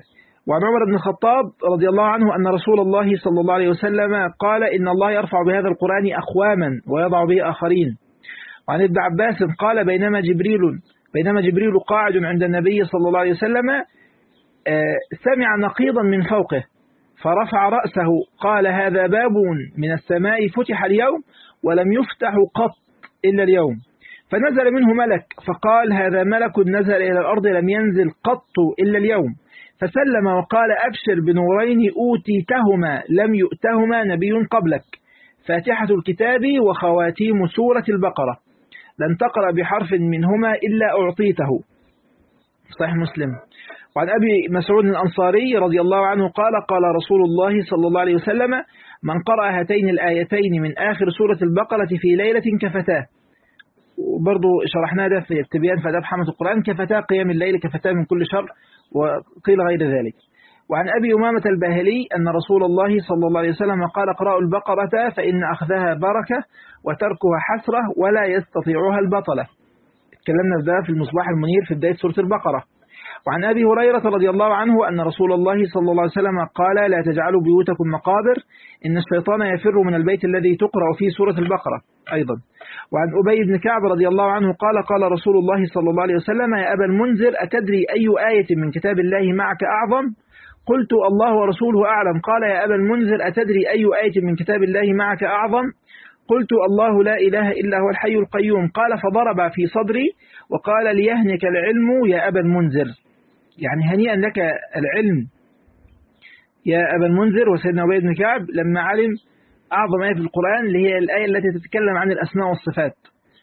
Speaker 1: وعن عمر بن الخطاب رضي الله عنه أن رسول الله صلى الله عليه وسلم قال إن الله يرفع بهذا القرآن أقواما ويضع به آخرين وعن ابن عباس قال بينما جبريل بينما جبريل قاعد عند النبي صلى الله عليه وسلم سمع نقيضا من فوقه فرفع رأسه قال هذا باب من السماء فتح اليوم ولم يفتح قط إلا اليوم فنزل منه ملك فقال هذا ملك نزل إلى الأرض لم ينزل قط إلا اليوم فسلم وقال أبشر بنورين أوتيتهما لم يؤتهما نبي قبلك فاتحة الكتاب وخواتيم سورة البقرة لن تقرأ بحرف منهما إلا أعطيته صحيح مسلم وعن أبي مسعود الأنصاري رضي الله عنه قال قال رسول الله صلى الله عليه وسلم من قرأ هاتين الآيتين من آخر سورة البقرة في ليلة كفتاه وبرضه شرحنا ده في التبيان في أداب حمد القرآن كفتاه قيام الليل كفتاه من كل شر وقيل غير ذلك وعن أبي أمامة الباهلي أن رسول الله صلى الله عليه وسلم قال اقرأوا البقرة فإن أخذها بركة وتركها حسرة ولا يستطيعها البطلة تكلمنا في ده في المصباح المنير في بداية سورة البقرة وعن أبي هريرة رضي الله عنه أن رسول الله صلى الله عليه وسلم قال لا تجعلوا بيوتكم مقابر إن الشيطان يفر من البيت الذي تقرأ فيه سورة البقرة أيضا وعن أبي بن كعب رضي الله عنه قال قال رسول الله صلى الله عليه وسلم يا أبا المنذر أتدري أي آية من كتاب الله معك أعظم قلت الله ورسوله أعلم قال يا أبا المنذر أتدري أي آية من كتاب الله معك أعظم قلت الله لا إله إلا هو الحي القيوم قال فضرب في صدري وقال ليهنك العلم يا أبا المنذر يعني هنيئا لك العلم يا أبا المنذر وسيدنا أبي بن كعب لما علم أعظم آية في القرآن اللي هي الآية التي تتكلم عن الأسماء والصفات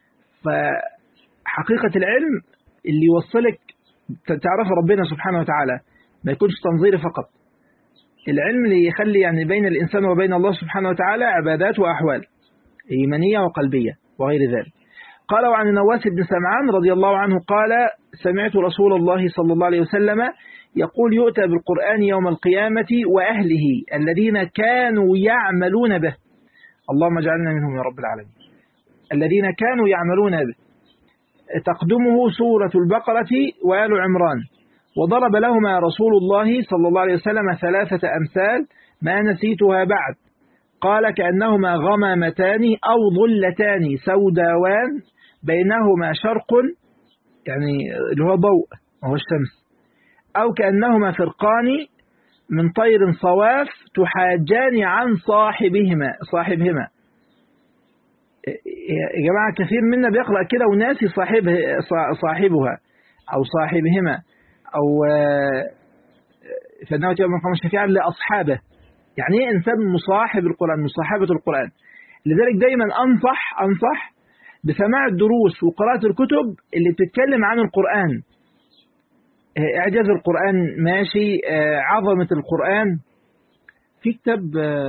Speaker 1: فحقيقة العلم اللي يوصلك تعرف ربنا سبحانه وتعالى ما يكونش تنظيري فقط العلم اللي يخلي يعني بين الإنسان وبين الله سبحانه وتعالى عبادات وأحوال إيمانية وقلبية وغير ذلك قال وعن النواس بن سمعان رضي الله عنه قال سمعت رسول الله صلى الله عليه وسلم يقول يؤتى بالقرآن يوم القيامة وأهله الذين كانوا يعملون به اللهم اجعلنا منهم يا رب العالمين الذين كانوا يعملون به تقدمه سورة البقرة وآل عمران وضرب لهما رسول الله صلى الله عليه وسلم ثلاثة أمثال ما نسيتها بعد قال كأنهما غمامتان أو ظلتان سوداوان بينهما شرق يعني اللي هو ضوء وهو الشمس أو كأنهما فرقان من طير صواف تحاجان عن صاحبهما صاحبهما يا جماعة كثير منا بيقرأ كده وناسي صاحبه صاحبها أو صاحبهما أو فإنه يوم القيامة شفيعا لأصحابه يعني ايه إنسان مصاحب القرآن مصاحبة القرآن لذلك دايما أنصح أنصح بسماع الدروس وقراءة الكتب اللي بتتكلم عن القرآن إعجاز القرآن ماشي عظمة القرآن في كتاب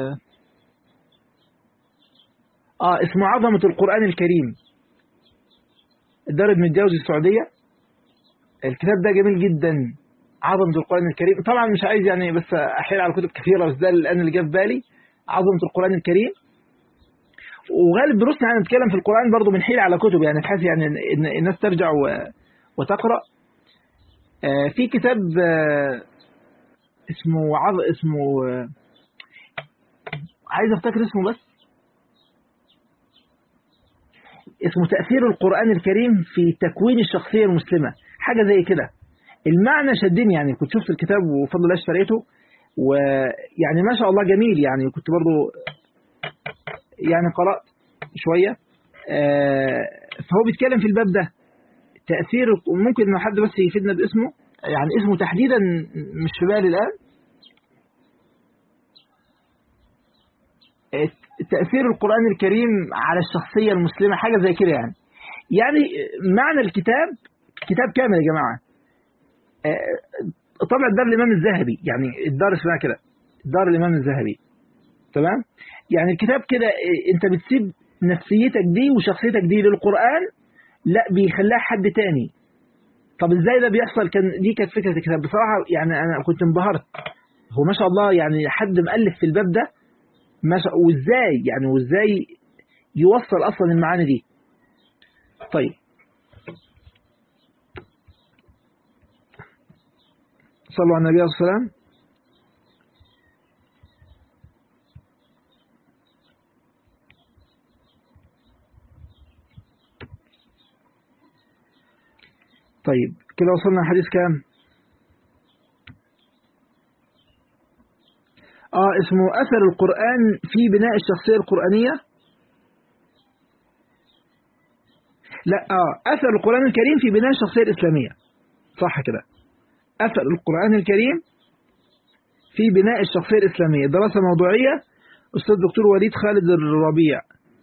Speaker 1: آه اسمه عظمة القرآن الكريم الدار ابن الجوزي السعودية الكتاب ده جميل جدا عظمة القرآن الكريم طبعا مش عايز يعني بس أحيل على كتب كثيرة بس ده الآن اللي جه في بالي عظمة القرآن الكريم وغالب دروسنا يعني نتكلم في القرآن برضو بنحيل على كتب يعني بحيث يعني إن الناس ترجع وتقرأ في كتاب اسمه عظ اسمه عايز افتكر اسمه بس اسمه تأثير القرآن الكريم في تكوين الشخصية المسلمة حاجة زي كده المعنى شدني يعني كنت شفت الكتاب وفضل الله اشتريته ويعني ما شاء الله جميل يعني كنت برضو يعني قرأت شوية فهو بيتكلم في الباب ده تأثير ممكن انه حد بس يفيدنا باسمه يعني اسمه تحديدا مش في بالي الآن تأثير القرآن الكريم على الشخصية المسلمة حاجة زي كده يعني يعني معنى الكتاب كتاب كامل يا جماعة طبع الدار الإمام الذهبي يعني الدار اسمها كده دار الإمام الذهبي تمام يعني الكتاب كده انت بتسيب نفسيتك دي وشخصيتك دي للقرآن لا بيخليها حد تاني طب ازاي ده بيحصل كان دي كانت فكرة الكتاب بصراحة يعني انا كنت انبهرت هو ما شاء الله يعني حد مؤلف في الباب ده ما شاء وازاي يعني وازاي يوصل اصلا المعاني دي طيب صلوا على النبي صلى الله عليه وسلم طيب كده وصلنا الحديث كام اه اسمه أثر القرآن في بناء الشخصية القرآنية لا اه أثر القرآن الكريم في بناء الشخصية الإسلامية صح كده أثر القرآن الكريم في بناء الشخصية الإسلامية دراسة موضوعية أستاذ دكتور وليد خالد الربيع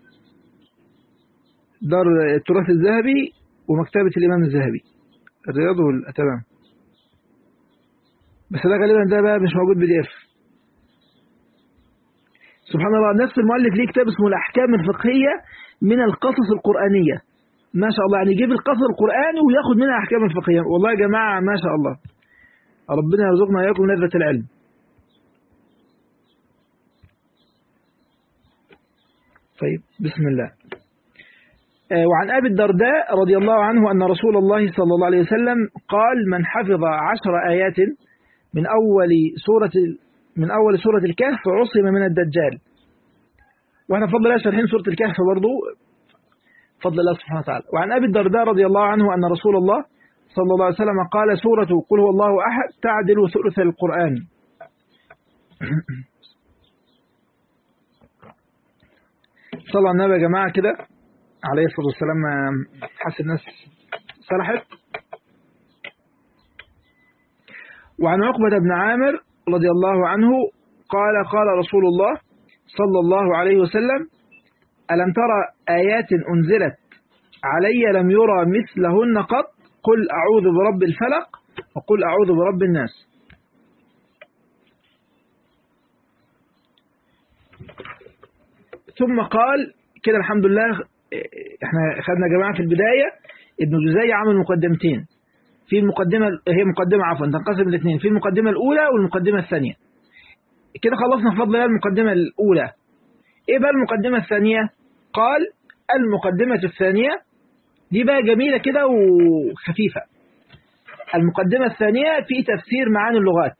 Speaker 1: دار التراث الذهبي ومكتبة الإمام الذهبي الرياض وال... تمام بس ده غالبا ده بقى مش موجود بي دي اف سبحان الله نفس المؤلف ليه كتاب اسمه الأحكام الفقهية من القصص القرآنية ما شاء الله يعني يجيب القصص القرآني وياخد منها أحكام الفقهية والله يا جماعة ما شاء الله ربنا يرزقنا إياكم لذة العلم طيب بسم الله وعن أبي الدرداء رضي الله عنه أن رسول الله صلى الله عليه وسلم قال من حفظ عشر آيات من أول سورة من أول سورة الكهف عصم من الدجال وأنا فضل الله شرحين سورة الكهف برضو فضل الله سبحانه وتعالى وعن أبي الدرداء رضي الله عنه أن رسول الله صلى الله عليه وسلم قال سورة قل هو الله أحد تعدل ثلث القرآن صلى النبي يا جماعة كده عليه الصلاة والسلام حس الناس سرحت وعن عقبة بن عامر رضي الله عنه قال قال رسول الله صلى الله عليه وسلم ألم ترى آيات أنزلت علي لم يرى مثلهن قط قل أعوذ برب الفلق وقل أعوذ برب الناس ثم قال كده الحمد لله احنا خدنا يا جماعة في البداية ابن جزي عمل مقدمتين في المقدمة هي مقدمة عفوا تنقسم الاثنين في المقدمة الأولى والمقدمة الثانية كده خلصنا بفضل الله المقدمة الأولى ايه بقى المقدمة الثانية قال المقدمة الثانية دي بقى جميلة كده وخفيفة المقدمة الثانية في تفسير معاني اللغات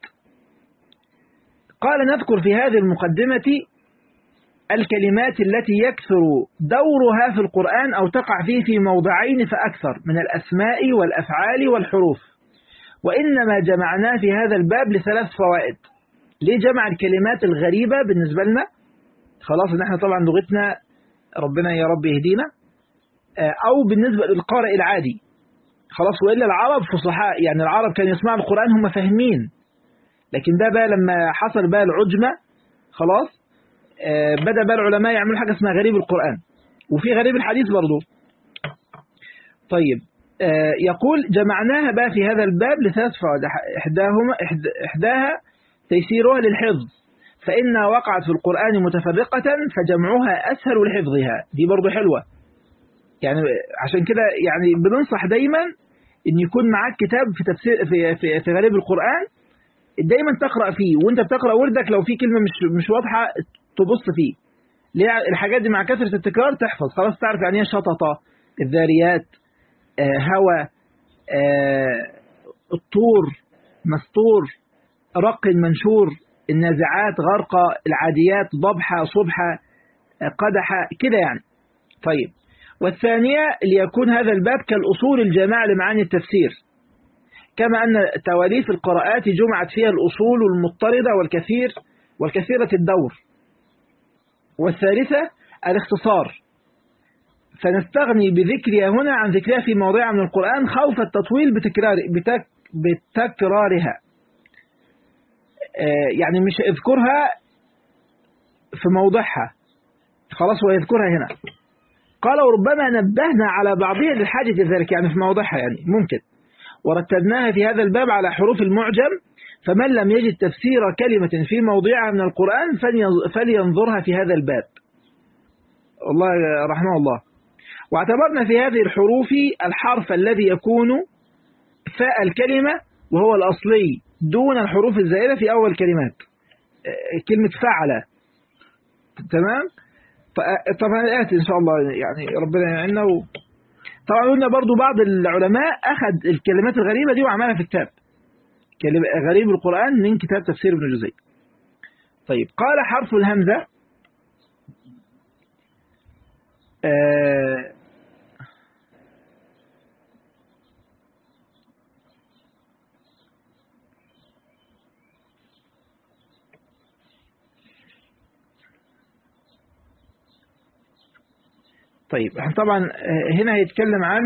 Speaker 1: قال نذكر في هذه المقدمة الكلمات التي يكثر دورها في القرآن أو تقع فيه في موضعين فأكثر من الأسماء والأفعال والحروف وإنما جمعناه في هذا الباب لثلاث فوائد ليه جمع الكلمات الغريبة بالنسبة لنا خلاص ان احنا طبعا لغتنا ربنا يا رب يهدينا أو بالنسبة للقارئ العادي خلاص وإلا العرب فصحاء يعني العرب كانوا يسمعوا القرآن هم فاهمين لكن ده بقى لما حصل بقى العجمة خلاص بدأ بقى العلماء يعملوا حاجة اسمها غريب القرآن وفي غريب الحديث برضو طيب يقول جمعناها بقى في هذا الباب لثلاث فوائد إحداهما إحداها تيسيرها للحفظ فإنها وقعت في القرآن متفرقة فجمعها أسهل لحفظها دي برضو حلوة يعني عشان كده يعني بننصح دايما ان يكون معاك كتاب في تفسير في في, في غريب القرآن دايما تقرأ فيه وانت بتقرأ وردك لو في كلمة مش مش واضحة تبص فيه ليه الحاجات دي مع كثرة التكرار تحفظ خلاص تعرف يعني ايه شططة الذاريات آه هوى آه الطور مستور رق منشور النازعات غرقة العاديات ضبحة صبحة آه قدحة كده يعني طيب والثانية ليكون هذا الباب كالأصول الجامعة لمعاني التفسير كما أن تواليف القراءات جمعت فيها الأصول المضطردة والكثير والكثيرة الدور والثالثة الاختصار فنستغني بذكرها هنا عن ذكرها في موضع من القرآن خوف التطويل بتكرار بتك بتكرارها يعني مش اذكرها في موضعها خلاص ويذكرها هنا قال وربما نبهنا على بعضها للحاجة ذلك يعني في موضعها يعني ممكن ورتبناها في هذا الباب على حروف المعجم فمن لم يجد تفسير كلمة في موضعها من القرآن فلينظرها في هذا الباب الله رحمه الله واعتبرنا في هذه الحروف الحرف الذي يكون فاء الكلمة وهو الأصلي دون الحروف الزائدة في أول كلمات كلمة فعل تمام طبعا آتي إن شاء الله يعني ربنا يعيننا و... طبعا قلنا برضو بعض العلماء أخذ الكلمات الغريبة دي وعملها في كتاب غريب القرآن من كتاب تفسير ابن جزي طيب قال حرف الهمزة آه طيب احنا طبعا هنا هيتكلم عن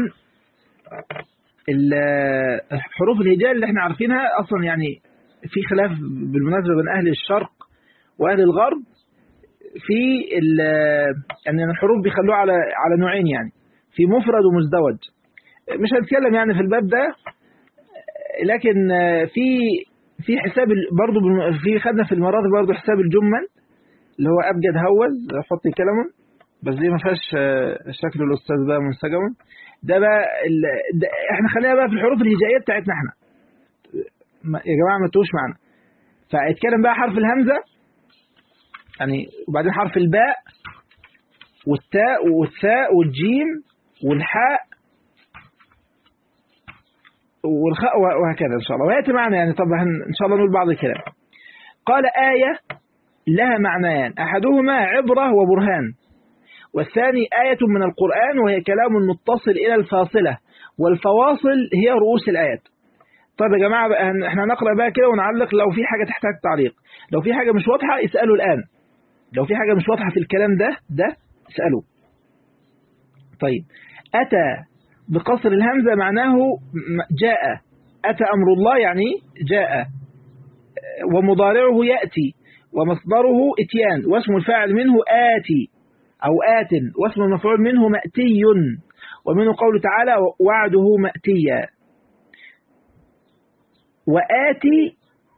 Speaker 1: حروف الهجاء اللي احنا عارفينها اصلا يعني في خلاف بالمناسبة بين اهل الشرق واهل الغرب في يعني الحروف بيخلوها على على نوعين يعني في مفرد ومزدوج مش هنتكلم يعني في الباب ده لكن في في حساب برضه في خدنا في المرات برضه حساب الجمل اللي هو ابجد هوز حطي كلمه بس دي ما فيهاش شكل الاستاذ بقى منسجم ده بقى ده احنا خلينا بقى في الحروف الهجائيه بتاعتنا احنا يا جماعه ما تتوش معانا فاتكلم بقى حرف الهمزه يعني وبعدين حرف الباء والتاء والثاء والجيم والحاء والخاء وهكذا إن شاء الله ويأتي معنا يعني طبعا إن شاء الله نقول بعض الكلام قال آية لها معنيان أحدهما عبرة وبرهان والثاني آية من القرآن وهي كلام متصل إلى الفاصلة والفواصل هي رؤوس الآيات طيب يا جماعة بقى احنا نقرأ بقى كده ونعلق لو في حاجة تحتاج تعليق لو في حاجة مش واضحة اسألوا الآن لو في حاجة مش واضحة في الكلام ده ده اسألوا طيب أتى بقصر الهمزة معناه جاء أتى أمر الله يعني جاء ومضارعه يأتي ومصدره اتيان واسم الفاعل منه آتي أو آت واسم المفعول منه مأتي ومنه قوله تعالى وعده مأتيا وآتي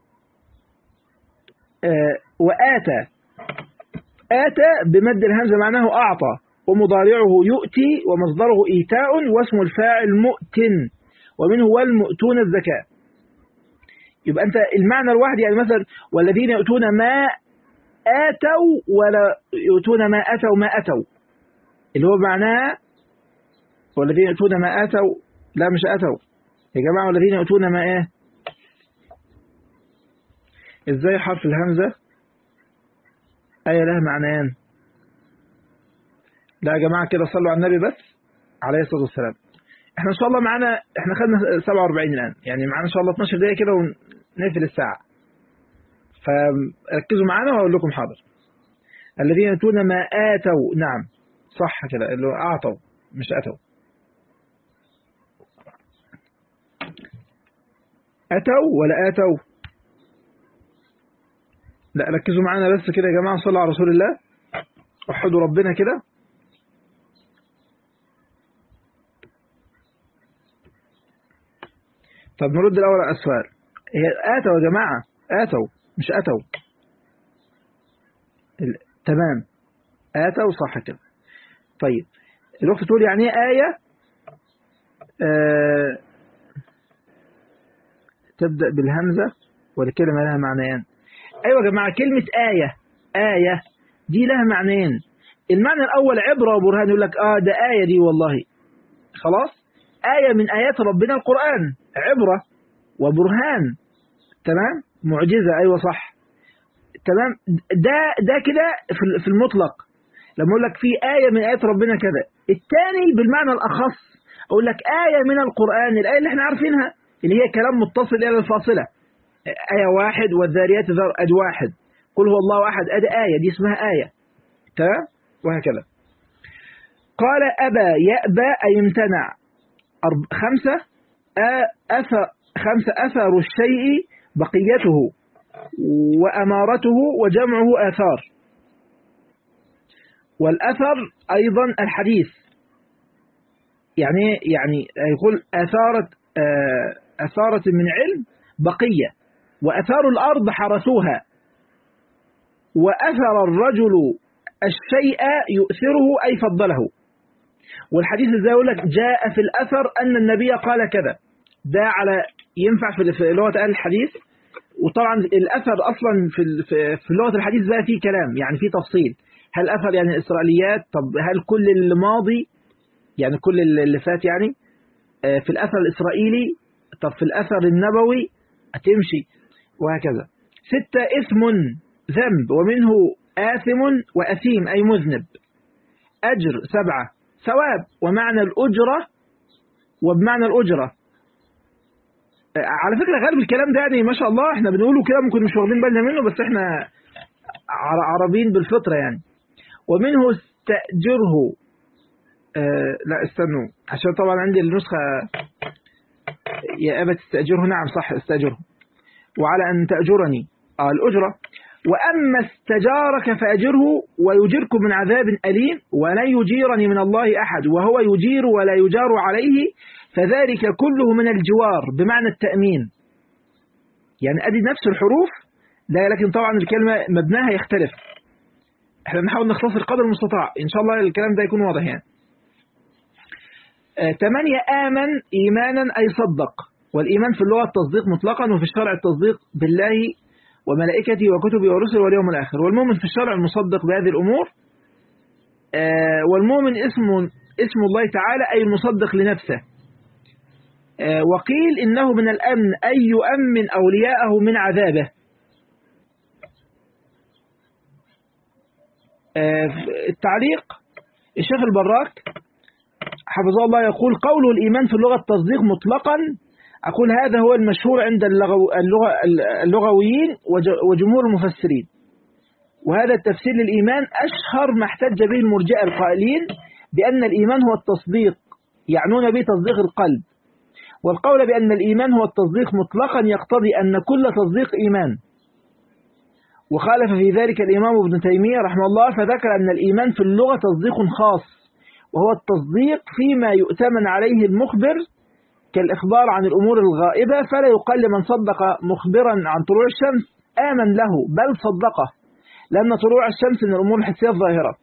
Speaker 1: آه وآتى آتى بمد الهمزة معناه أعطى ومضارعه يؤتي ومصدره إيتاء واسم الفاعل مؤت ومنه والمؤتون الزكاة يبقى أنت المعنى الواحد يعني مثلا والذين يؤتون ما آتوا ولا يؤتون ما أتوا ما أتوا اللي هو معناه والذين يؤتون ما آتوا لا مش أتوا يا جماعة والذين يؤتون ما إيه إزاي حرف الهمزة آية لها معنيان لا يا جماعة كده صلوا على النبي بس عليه الصلاة والسلام احنا ان شاء الله معانا احنا خدنا 47 الان يعني معانا ان شاء الله 12 دقيقة كده ونقفل الساعة فركزوا معانا وهقول لكم حاضر الذين يأتون ما آتوا نعم صح كده اللي هو أعطوا مش أتوا أتوا ولا آتوا لا ركزوا معانا بس كده يا جماعة صلوا على رسول الله وحدوا ربنا كده طب نرد الأول على السؤال هي آتوا يا جماعة آتوا مش أتوا تمام آتوا صح كده طيب الوقت تقول يعني ايه آية آه تبدأ بالهمزة والكلمة لها معنيان أيوة يا جماعة كلمة آية آية دي لها معنيين المعنى الأول عبرة وبرهان يقول لك آه ده آية دي والله خلاص آية من آيات ربنا القرآن عبرة وبرهان تمام معجزة أيوة صح تمام ده ده كده في المطلق لما أقول لك في آية من آيات ربنا كذا الثاني بالمعنى الأخص أقول لك آية من القرآن الآية اللي احنا عارفينها اللي هي كلام متصل إلى الفاصلة آية واحد والذاريات ذر أد واحد قل هو الله أحد أد آية دي اسمها آية تمام وهكذا قال أبى يأبى أي امتنع خمسة أثر خمسة أثر الشيء بقيته وأمارته وجمعه آثار والأثر أيضا الحديث يعني يعني يقول أثارة أثارة من علم بقية وأثار الأرض حرسوها وأثر الرجل الشيء يؤثره أي فضله والحديث ازاي يقول لك جاء في الأثر أن النبي قال كذا ده على ينفع في لغة أهل الحديث وطبعا الأثر أصلا في في لغة الحديث ده فيه كلام يعني فيه تفصيل هل أثر يعني الإسرائيليات طب هل كل الماضي يعني كل اللي فات يعني في الأثر الإسرائيلي طب في الأثر النبوي هتمشي وهكذا ستة اسم ذنب ومنه آثم وأثيم أي مذنب أجر سبعة ثواب ومعنى الأجرة وبمعنى الأجرة على فكرة غالب الكلام ده يعني ما شاء الله احنا بنقوله كده ممكن مش واخدين بالنا منه بس احنا عربيين بالفطرة يعني ومنه استأجره آه لا استنوا عشان طبعا عندي النسخة يا أبا تستأجره نعم صح استأجره وعلى أن تأجرني آه الأجرة وأما استجارك فأجره ويجركم من عذاب أليم ولن يجيرني من الله أحد وهو يجير ولا يجار عليه فذلك كله من الجوار بمعنى التأمين يعني أدي نفس الحروف لا لكن طبعا الكلمة مبناها يختلف احنا بنحاول نختصر قدر المستطاع إن شاء الله الكلام ده يكون واضح يعني آه ثمانية آمن إيمانا أي صدق والإيمان في اللغة التصديق مطلقا وفي الشرع التصديق بالله وملائكته وكتبه ورسله واليوم الآخر والمؤمن في الشرع المصدق بهذه الأمور آه والمؤمن اسم اسم الله تعالى أي المصدق لنفسه آه وقيل إنه من الأمن أي يؤمن أولياءه من عذابه آه التعليق الشيخ البراك حفظه الله يقول قول الإيمان في اللغة التصديق مطلقا أقول هذا هو المشهور عند اللغو اللغة اللغويين وجمهور المفسرين وهذا التفسير للإيمان أشهر ما احتج به المرجئة القائلين بأن الإيمان هو التصديق يعنون به تصديق القلب والقول بأن الإيمان هو التصديق مطلقا يقتضي أن كل تصديق إيمان وخالف في ذلك الإمام ابن تيمية رحمه الله فذكر أن الإيمان في اللغة تصديق خاص وهو التصديق فيما يؤتمن عليه المخبر كالإخبار عن الأمور الغائبة فلا يقال لمن صدق مخبرا عن طلوع الشمس آمن له بل صدقه لأن طلوع الشمس من الأمور الحسية الظاهرة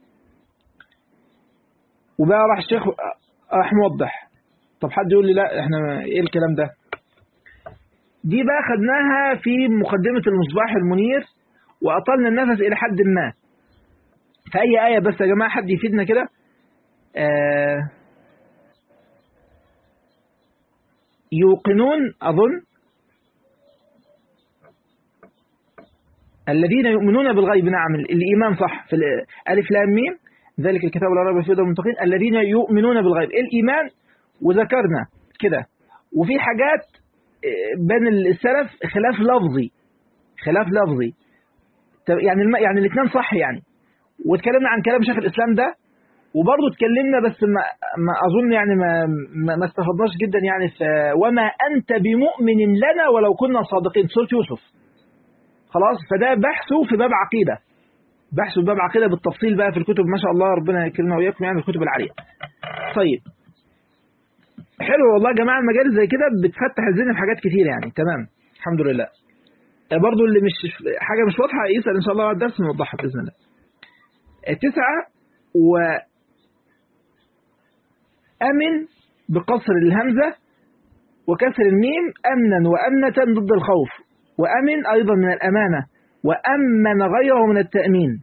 Speaker 1: وبقى راح الشيخ راح موضح طب حد يقول لي لا احنا ايه الكلام ده دي بقى خدناها في مقدمة المصباح المنير وأطلنا النفس إلى حد ما في أي آية بس يا جماعة حد يفيدنا كده آه يوقنون أظن الذين يؤمنون بالغيب نعم الإيمان صح في ألف لام ميم ذلك الكتاب لا ريب فيه المتقين الذين يؤمنون بالغيب الإيمان وذكرنا كده وفي حاجات بين السلف خلاف لفظي خلاف لفظي يعني الم... يعني الاثنين صح يعني واتكلمنا عن كلام شيخ الإسلام ده وبرضه اتكلمنا بس ما, ما أظن يعني ما, ما, ما استفدناش جدا يعني في وما أنت بمؤمن لنا ولو كنا صادقين سورة يوسف خلاص فده بحثه في باب عقيدة بحثه في باب عقيدة بالتفصيل بقى في الكتب ما شاء الله ربنا يكرمنا وإياكم يعني الكتب العالية طيب حلو والله يا جماعة المجال زي كده بتفتح الذهن في حاجات كتير يعني تمام الحمد لله برضه اللي مش حاجة مش واضحة يسأل إن شاء الله على الدرس نوضحها بإذن الله تسعة و أمن بقصر الهمزة وكسر الميم أمنا وأمنة ضد الخوف وأمن أيضا من الأمانة وأمن غيره من التأمين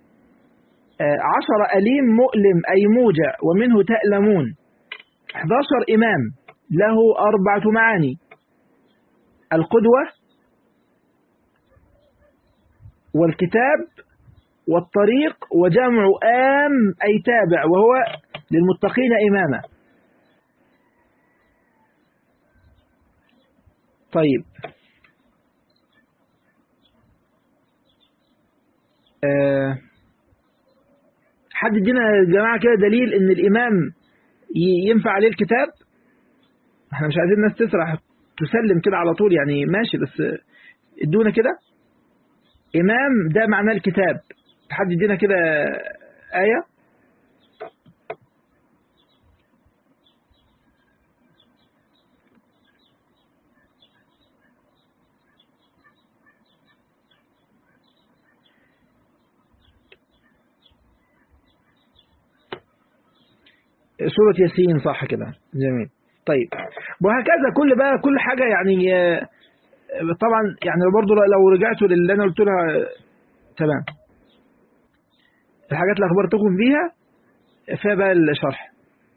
Speaker 1: عشر أليم مؤلم أي موجع ومنه تألمون 11 إمام له أربعة معاني القدوة والكتاب والطريق وجمع آم أي تابع وهو للمتقين إماما طيب أه حد ادينا يا جماعة كده دليل ان الإمام ينفع عليه الكتاب احنا مش عايزين الناس تسرح تسلم كده على طول يعني ماشي بس ادونا كده إمام ده معناه الكتاب حد يدينا كده آية سورة ياسين صح كده جميل طيب وهكذا كل بقى كل حاجة يعني طبعا يعني برضو لو رجعتوا للي أنا قلت لها تمام الحاجات اللي أخبرتكم بيها فيها بقى الشرح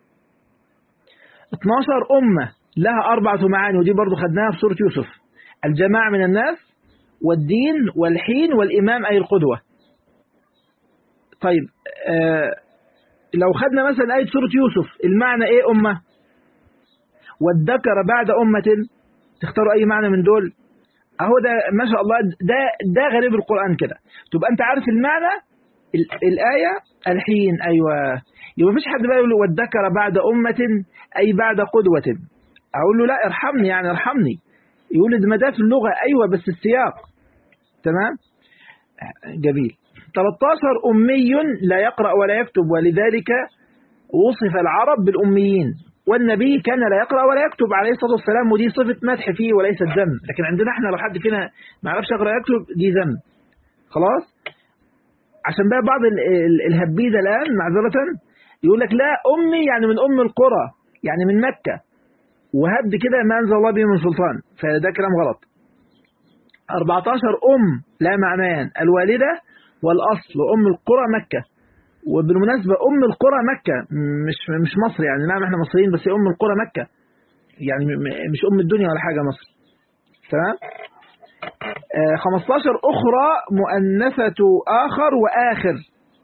Speaker 1: 12 أمة لها أربعة معاني ودي برضو خدناها في سورة يوسف الجماعة من الناس والدين والحين والإمام أي القدوة طيب آه لو خدنا مثلا آية سورة يوسف المعنى إيه أمة والذكر بعد أمة تختاروا أي معنى من دول أهو ده ما شاء الله ده ده غريب القرآن كده تبقى أنت عارف المعنى الآية الحين أيوة يبقى مفيش حد بقى يقول له وادكر بعد أمة أي بعد قدوة أقول له لا ارحمني يعني ارحمني يقول لي ما ده في اللغة أيوة بس السياق تمام جميل 13 أمي لا يقرأ ولا يكتب ولذلك وصف العرب بالأميين والنبي كان لا يقرأ ولا يكتب عليه الصلاة والسلام ودي صفة مدح فيه وليست ذم لكن عندنا احنا لو حد فينا ما يعرفش يقرأ يكتب دي ذم خلاص عشان بقى بعض ال- ال- الهبيدة الآن معذرة يقول لك لا أمي يعني من أم القرى يعني من مكة وهبد كده ما أنزل الله به من سلطان فده كلام غلط 14 أم لا معنيان الوالدة والأصل أم القرى مكة وبالمناسبة أم القرى مكة مش مش مصر يعني نعم احنا مصريين بس هي أم القرى مكة يعني م- م- مش أم الدنيا ولا حاجة مصر تمام آه 15 أخرى مؤنثة آخر وآخر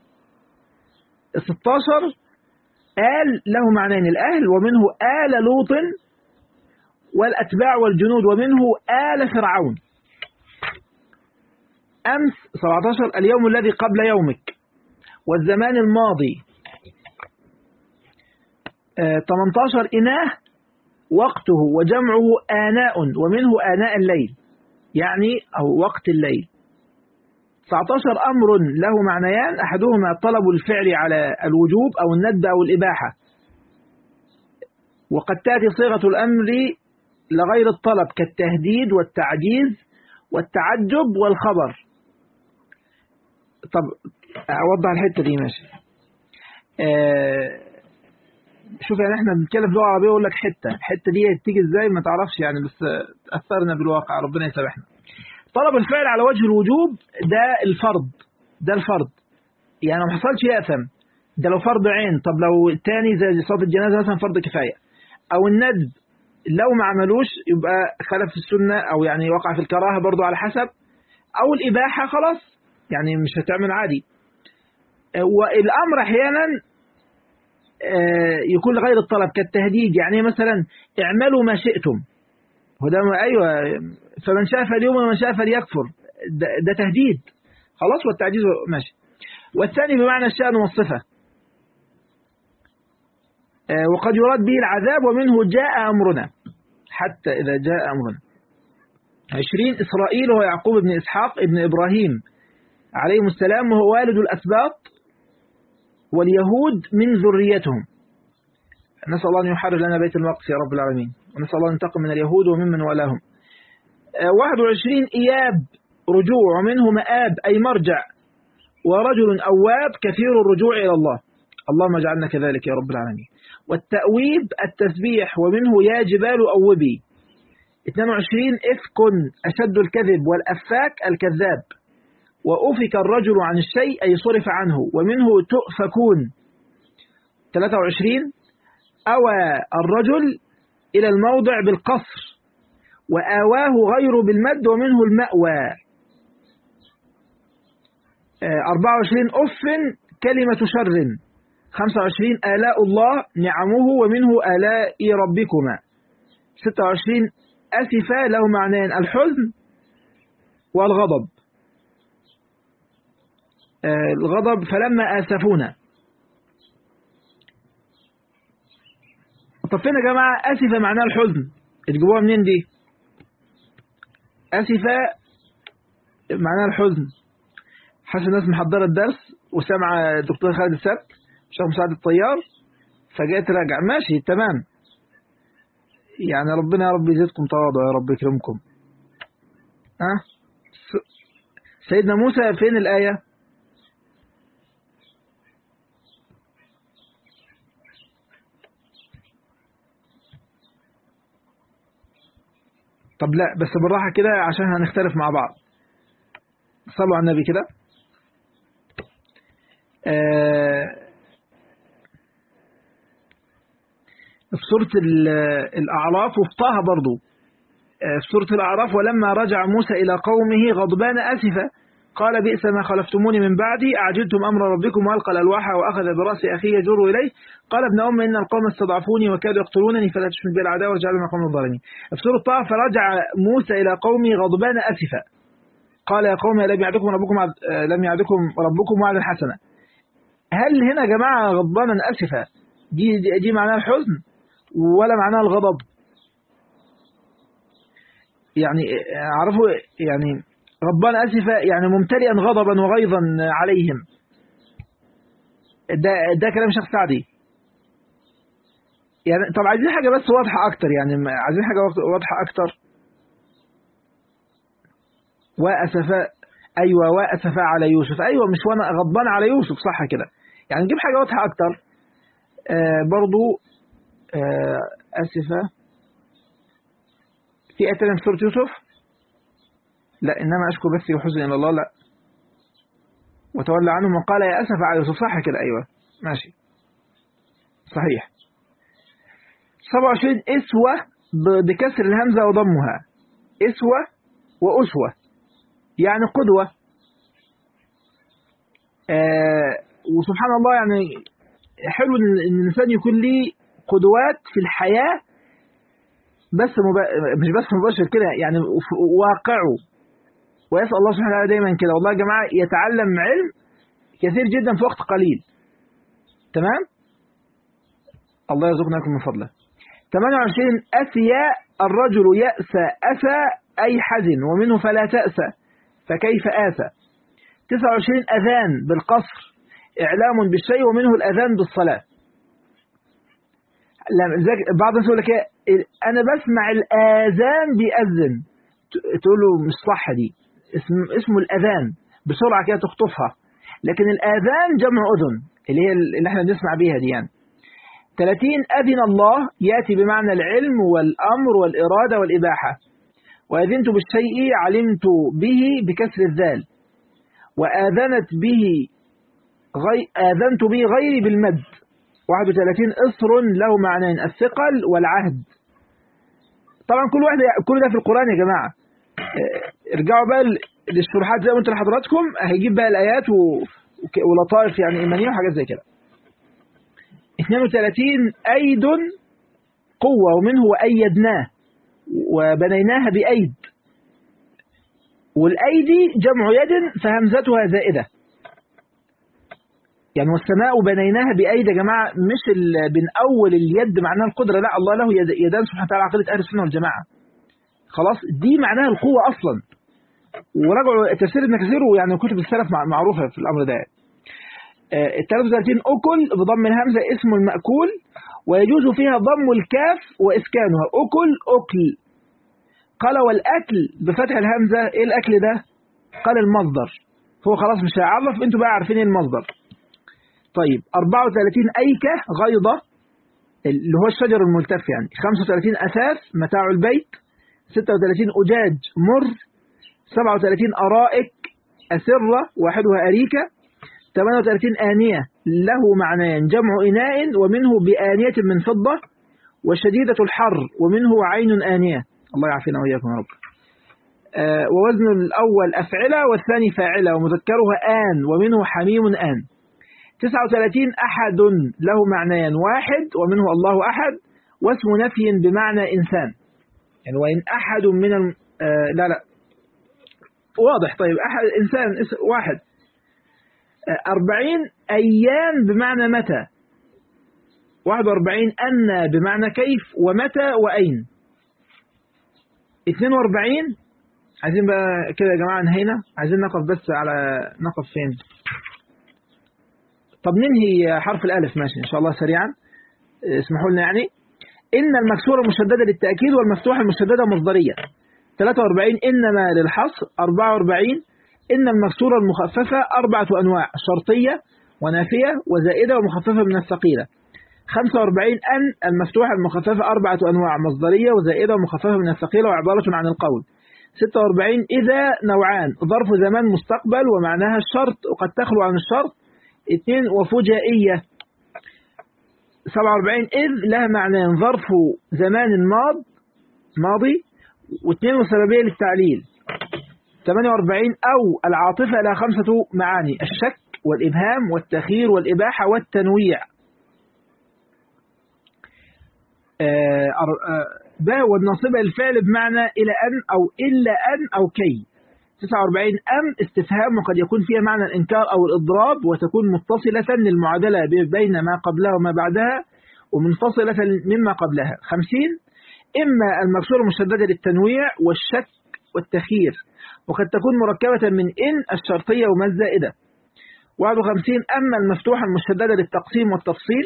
Speaker 1: 16 آل له معنيين الأهل ومنه آل لوط والأتباع والجنود ومنه آل فرعون أمس 17 اليوم الذي قبل يومك والزمان الماضي آه، 18 إناه وقته وجمعه آناء ومنه آناء الليل يعني أو وقت الليل 19 أمر له معنيان أحدهما طلب الفعل على الوجوب أو الندب أو الإباحة وقد تأتي صيغة الأمر لغير الطلب كالتهديد والتعجيز والتعجب والخبر طب أوضح الحتة دي ماشي آه شوف يعني احنا بنتكلم في لغة عربية يقول لك حتة الحتة دي تيجي ازاي ما تعرفش يعني بس أثرنا بالواقع ربنا يسامحنا طلب الفعل على وجه الوجوب ده الفرض ده الفرض يعني ما حصلش يأثم ده لو فرض عين طب لو التاني زي صلاة الجنازة مثلا فرض كفاية أو الندب لو ما عملوش يبقى خلف السنة أو يعني وقع في الكراهة برضو على حسب أو الإباحة خلاص يعني مش هتعمل عادي والأمر أحيانا يكون لغير الطلب كالتهديد يعني مثلا اعملوا ما شئتم وده أيوة فمن شاء فاليوم ومن شاء فليكفر ده, ده تهديد خلاص والتعجيز ماشي والثاني بمعنى الشأن والصفة وقد يراد به العذاب ومنه جاء أمرنا حتى إذا جاء أمرنا عشرين إسرائيل هو يعقوب بن إسحاق ابن إبراهيم عليهم السلام وهو والد الأسباط واليهود من ذريتهم نسأل الله أن يحرر لنا بيت المقدس يا رب العالمين ونسأل الله أن ينتقم من اليهود وممن والاهم 21 إياب رجوع ومنه مآب أي مرجع ورجل أواب كثير الرجوع إلى الله اللهم اجعلنا كذلك يا رب العالمين والتأويب التسبيح ومنه يا جبال أوبي 22 إفك أشد الكذب والأفاك الكذاب وأفك الرجل عن الشيء أي صرف عنه ومنه تؤفكون 23 أوى الرجل إلى الموضع بالقصر وآواه غير بالمد ومنه المأوى 24 أف كلمة شر 25 آلاء الله نعمه ومنه آلاء ربكما 26 أسف له معنيان الحزن والغضب الغضب فلما آسفونا طب فين يا جماعة أسف معناها الحزن تجيبوها منين دي أسف معناها الحزن حاسس الناس محضرة الدرس وسامعة الدكتور خالد السبت شيخ مساعد الطيار فجاء تراجع ماشي تمام يعني ربنا يا رب يزيدكم تواضع يا رب يكرمكم ها أه؟ سيدنا موسى فين الآية طب لا بس بالراحة كده عشان هنختلف مع بعض صلوا على النبي كده آه في سورة الأعراف وفي طه برضو آه في سورة الأعراف ولما رجع موسى إلى قومه غضبان أسفا قال بئس ما خلفتموني من بعدي أعجلتم أمر ربكم وألقى الألواح وأخذ برأس أخيه يجر إليه قال ابن أم إن القوم استضعفوني وكادوا يقتلونني فلا تشمت بي العداوة وجعلوا من قوم الظالمين في سورة طه فرجع موسى إلى قومه غضبان أسفا قال يا قوم لم يعدكم ربكم لم يعدكم ربكم وعدا حسنا هل هنا يا جماعة غضبانا أسفة دي, دي, دي معناها الحزن ولا معناها الغضب يعني عرفوا يعني غضبان أسفة يعني ممتلئا غضبا وغيظا عليهم ده, ده كلام شيخ سعدي يعني طب عايزين حاجة بس واضحة أكتر يعني عايزين حاجة واضحة أكتر وأسفاء أيوة وأسفاء على يوسف أيوة مش وأنا غضبان على يوسف صح كده يعني نجيب حاجة واضحة أكتر آه برضو آه أسفة في آية في سورة يوسف لا إنما أشكو بثي وحزن إلى الله لا وتولى عنهم وقال يا أسف على يوسف صح كده أيوة ماشي صحيح 27 إسوة بكسر الهمزة وضمها إسوة وأسوة يعني قدوة آه وسبحان الله يعني حلو ان الانسان يكون ليه قدوات في الحياة بس مب... مش بس مباشر كده يعني واقعه ويسأل الله سبحانه وتعالى دايما كده والله يا جماعة يتعلم علم كثير جدا في وقت قليل تمام الله يرزقنا لكم من فضله 28 أسيا الرجل يأسى أسى أي حزن ومنه فلا تأسى فكيف آسى 29 أذان بالقصر إعلام بالشيء ومنه الأذان بالصلاة بعض الناس يقول لك أنا بسمع الآذان بيأذن تقول له مش صح دي اسم اسمه الأذان بسرعة كده تخطفها لكن الآذان جمع أذن اللي هي اللي احنا بنسمع بيها دي يعني 30 أذن الله يأتي بمعنى العلم والأمر والإرادة والإباحة وأذنت بالشيء علمت به بكسر الذال وآذنت به غي... آذنت به غيري بالمد 31 إصر له معنيين الثقل والعهد طبعا كل واحد كل ده في القرآن يا جماعة ارجعوا بقى للشروحات زي ما قلت لحضراتكم هيجيب بقى الآيات و... ولطائف يعني إيمانية وحاجات زي كده 32 أيد قوة ومنه وأيدناه وبنيناها بأيد والأيدي جمع يد فهمزتها زائدة يعني والسماء بنيناها بأيد يا جماعة مش بنأول اليد معناها القدرة لا الله له يدان سبحانه وتعالى عقيدة أهل السنة والجماعة خلاص دي معناها القوة أصلا وراجعوا تفسير ابن كثير ويعني كتب السلف معروفة في الأمر ده ال 33 أكل بضم الهمزة اسم المأكول ويجوز فيها ضم الكاف وإسكانها أكل أكل قال والأكل بفتح الهمزة إيه الأكل ده قال المصدر هو خلاص مش هيعرف انتوا بقى عارفين ايه المصدر طيب 34 أيكة غيضة اللي هو الشجر الملتف يعني 35 أساس متاع البيت 36 أجاج مر 37 أرائك أسرة واحدها أريكة 38 آنية له معنيان جمع إناء ومنه بآنية من فضة وشديدة الحر ومنه عين آنية الله يعافينا وإياكم يا رب آه ووزن الأول أفعلة والثاني فاعلة ومذكرها آن ومنه حميم آن 39 أحد له معنيان واحد ومنه الله أحد واسم نفي بمعنى إنسان يعني وإن أحد من الم... آه لا لا واضح طيب أحد إنسان واحد أربعين أيام بمعنى متى واحد وأربعين أن بمعنى كيف ومتى وأين اثنين وأربعين عايزين بقى كده يا جماعة انهينا عايزين نقف بس على نقف فين طب ننهي حرف الألف ماشي إن شاء الله سريعا اسمحوا لنا يعني إن المكسورة مشددة للتأكيد والمفتوحة المشددة مصدرية 43 إنما للحصر 44 إن المكسورة المخففة أربعة أنواع شرطية ونافية وزائدة ومخففة من الثقيلة 45 أن المفتوحة المخففة أربعة أنواع مصدرية وزائدة ومخففة من الثقيلة وعبارة عن القول 46 إذا نوعان ظرف زمان مستقبل ومعناها الشرط وقد تخلو عن الشرط 2 وفجائية 47 إذ لها معنيان ظرف زمان ماض ماضي واثنين وسببية للتعليل 48 أو العاطفة لها خمسة معاني الشك والإبهام والتخيير والإباحة والتنويع باء والناصبة الفعل بمعنى إلى أن أو إلا أن أو كي 49 أم استفهام وقد يكون فيها معنى الإنكار أو الإضراب وتكون متصلة للمعادلة بين ما قبلها وما بعدها ومنفصلة مما قبلها 50 إما المكسورة المشددة للتنويع والشك والتخيير وقد تكون مركبة من إن الشرطية وما الزائدة 51 أما المفتوحة المشددة للتقسيم والتفصيل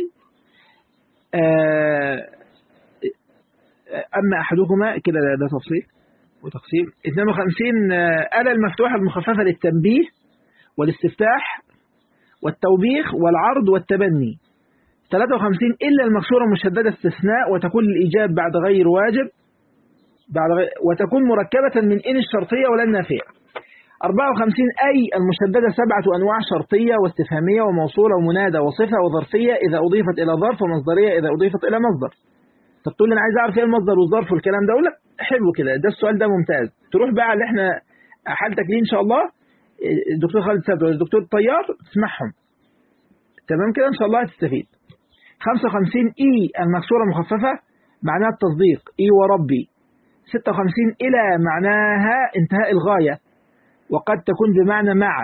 Speaker 1: أما أحدهما كده ده تفصيل وتقسيم 52 ألا المفتوحة المخففة للتنبيه والاستفتاح والتوبيخ والعرض والتبني 53 إلا المكسورة المشددة استثناء وتكون الإيجاب بعد غير واجب بعد غير وتكون مركبة من إن الشرطية ولا النافية 54 أي المشددة سبعة أنواع شرطية واستفهامية وموصولة ومنادى وصفة وظرفية إذا أضيفت إلى ظرف ومصدرية إذا أضيفت إلى مصدر طب تقول لي أنا عايز أعرف إيه المصدر والظرف والكلام ده أقول لك حلو كده ده السؤال ده ممتاز تروح بقى على اللي إحنا حالتك ليه إن شاء الله الدكتور خالد سابر والدكتور الطيار تسمعهم تمام كده إن شاء الله هتستفيد 55 إي المكسورة مخففة معناها التصديق إي وربي 56 إلى معناها انتهاء الغاية وقد تكون بمعنى مع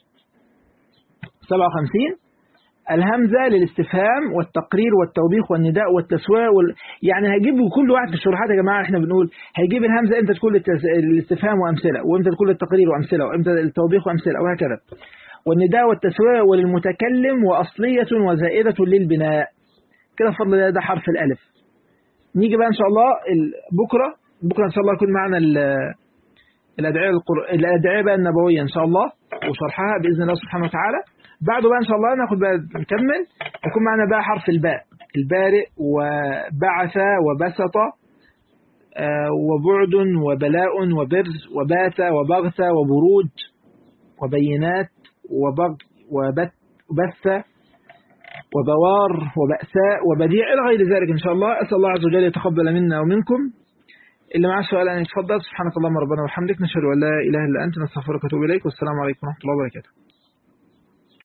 Speaker 1: 57 الهمزة للاستفهام والتقرير والتوبيخ والنداء والتسوية وال... يعني هيجيب كل واحد في الشروحات يا جماعة احنا بنقول هيجيب الهمزة امتى تكون للاستفهام وأمثلة وامتى تكون للتقرير وأمثلة وامتى التوبيخ وأمثلة وهكذا والنداء والتسوية وللمتكلم وأصلية وزائدة للبناء كده فضل ده, ده حرف الألف نيجي بقى إن شاء الله بكرة بكرة إن شاء الله يكون معنا الأدعية القر... الأدعية بقى النبوية إن شاء الله وشرحها بإذن الله سبحانه وتعالى بعده بقى إن شاء الله ناخد بقى نكمل يكون معنا بقى حرف الباء البارئ وبعث وبسط آه وبعد وبلاء وبرز وبات وبغث وبروج وبينات وبغ وبت وبث وبوار وبأساء وبديع إلى غير ذلك إن شاء الله أسأل الله عز وجل يتقبل منا ومنكم اللي معاه سؤال أن يتفضل سبحانك اللهم ربنا وبحمدك نشهد أن لا إله إلا أنت نستغفرك ونتوب إليك والسلام عليكم ورحمة الله وبركاته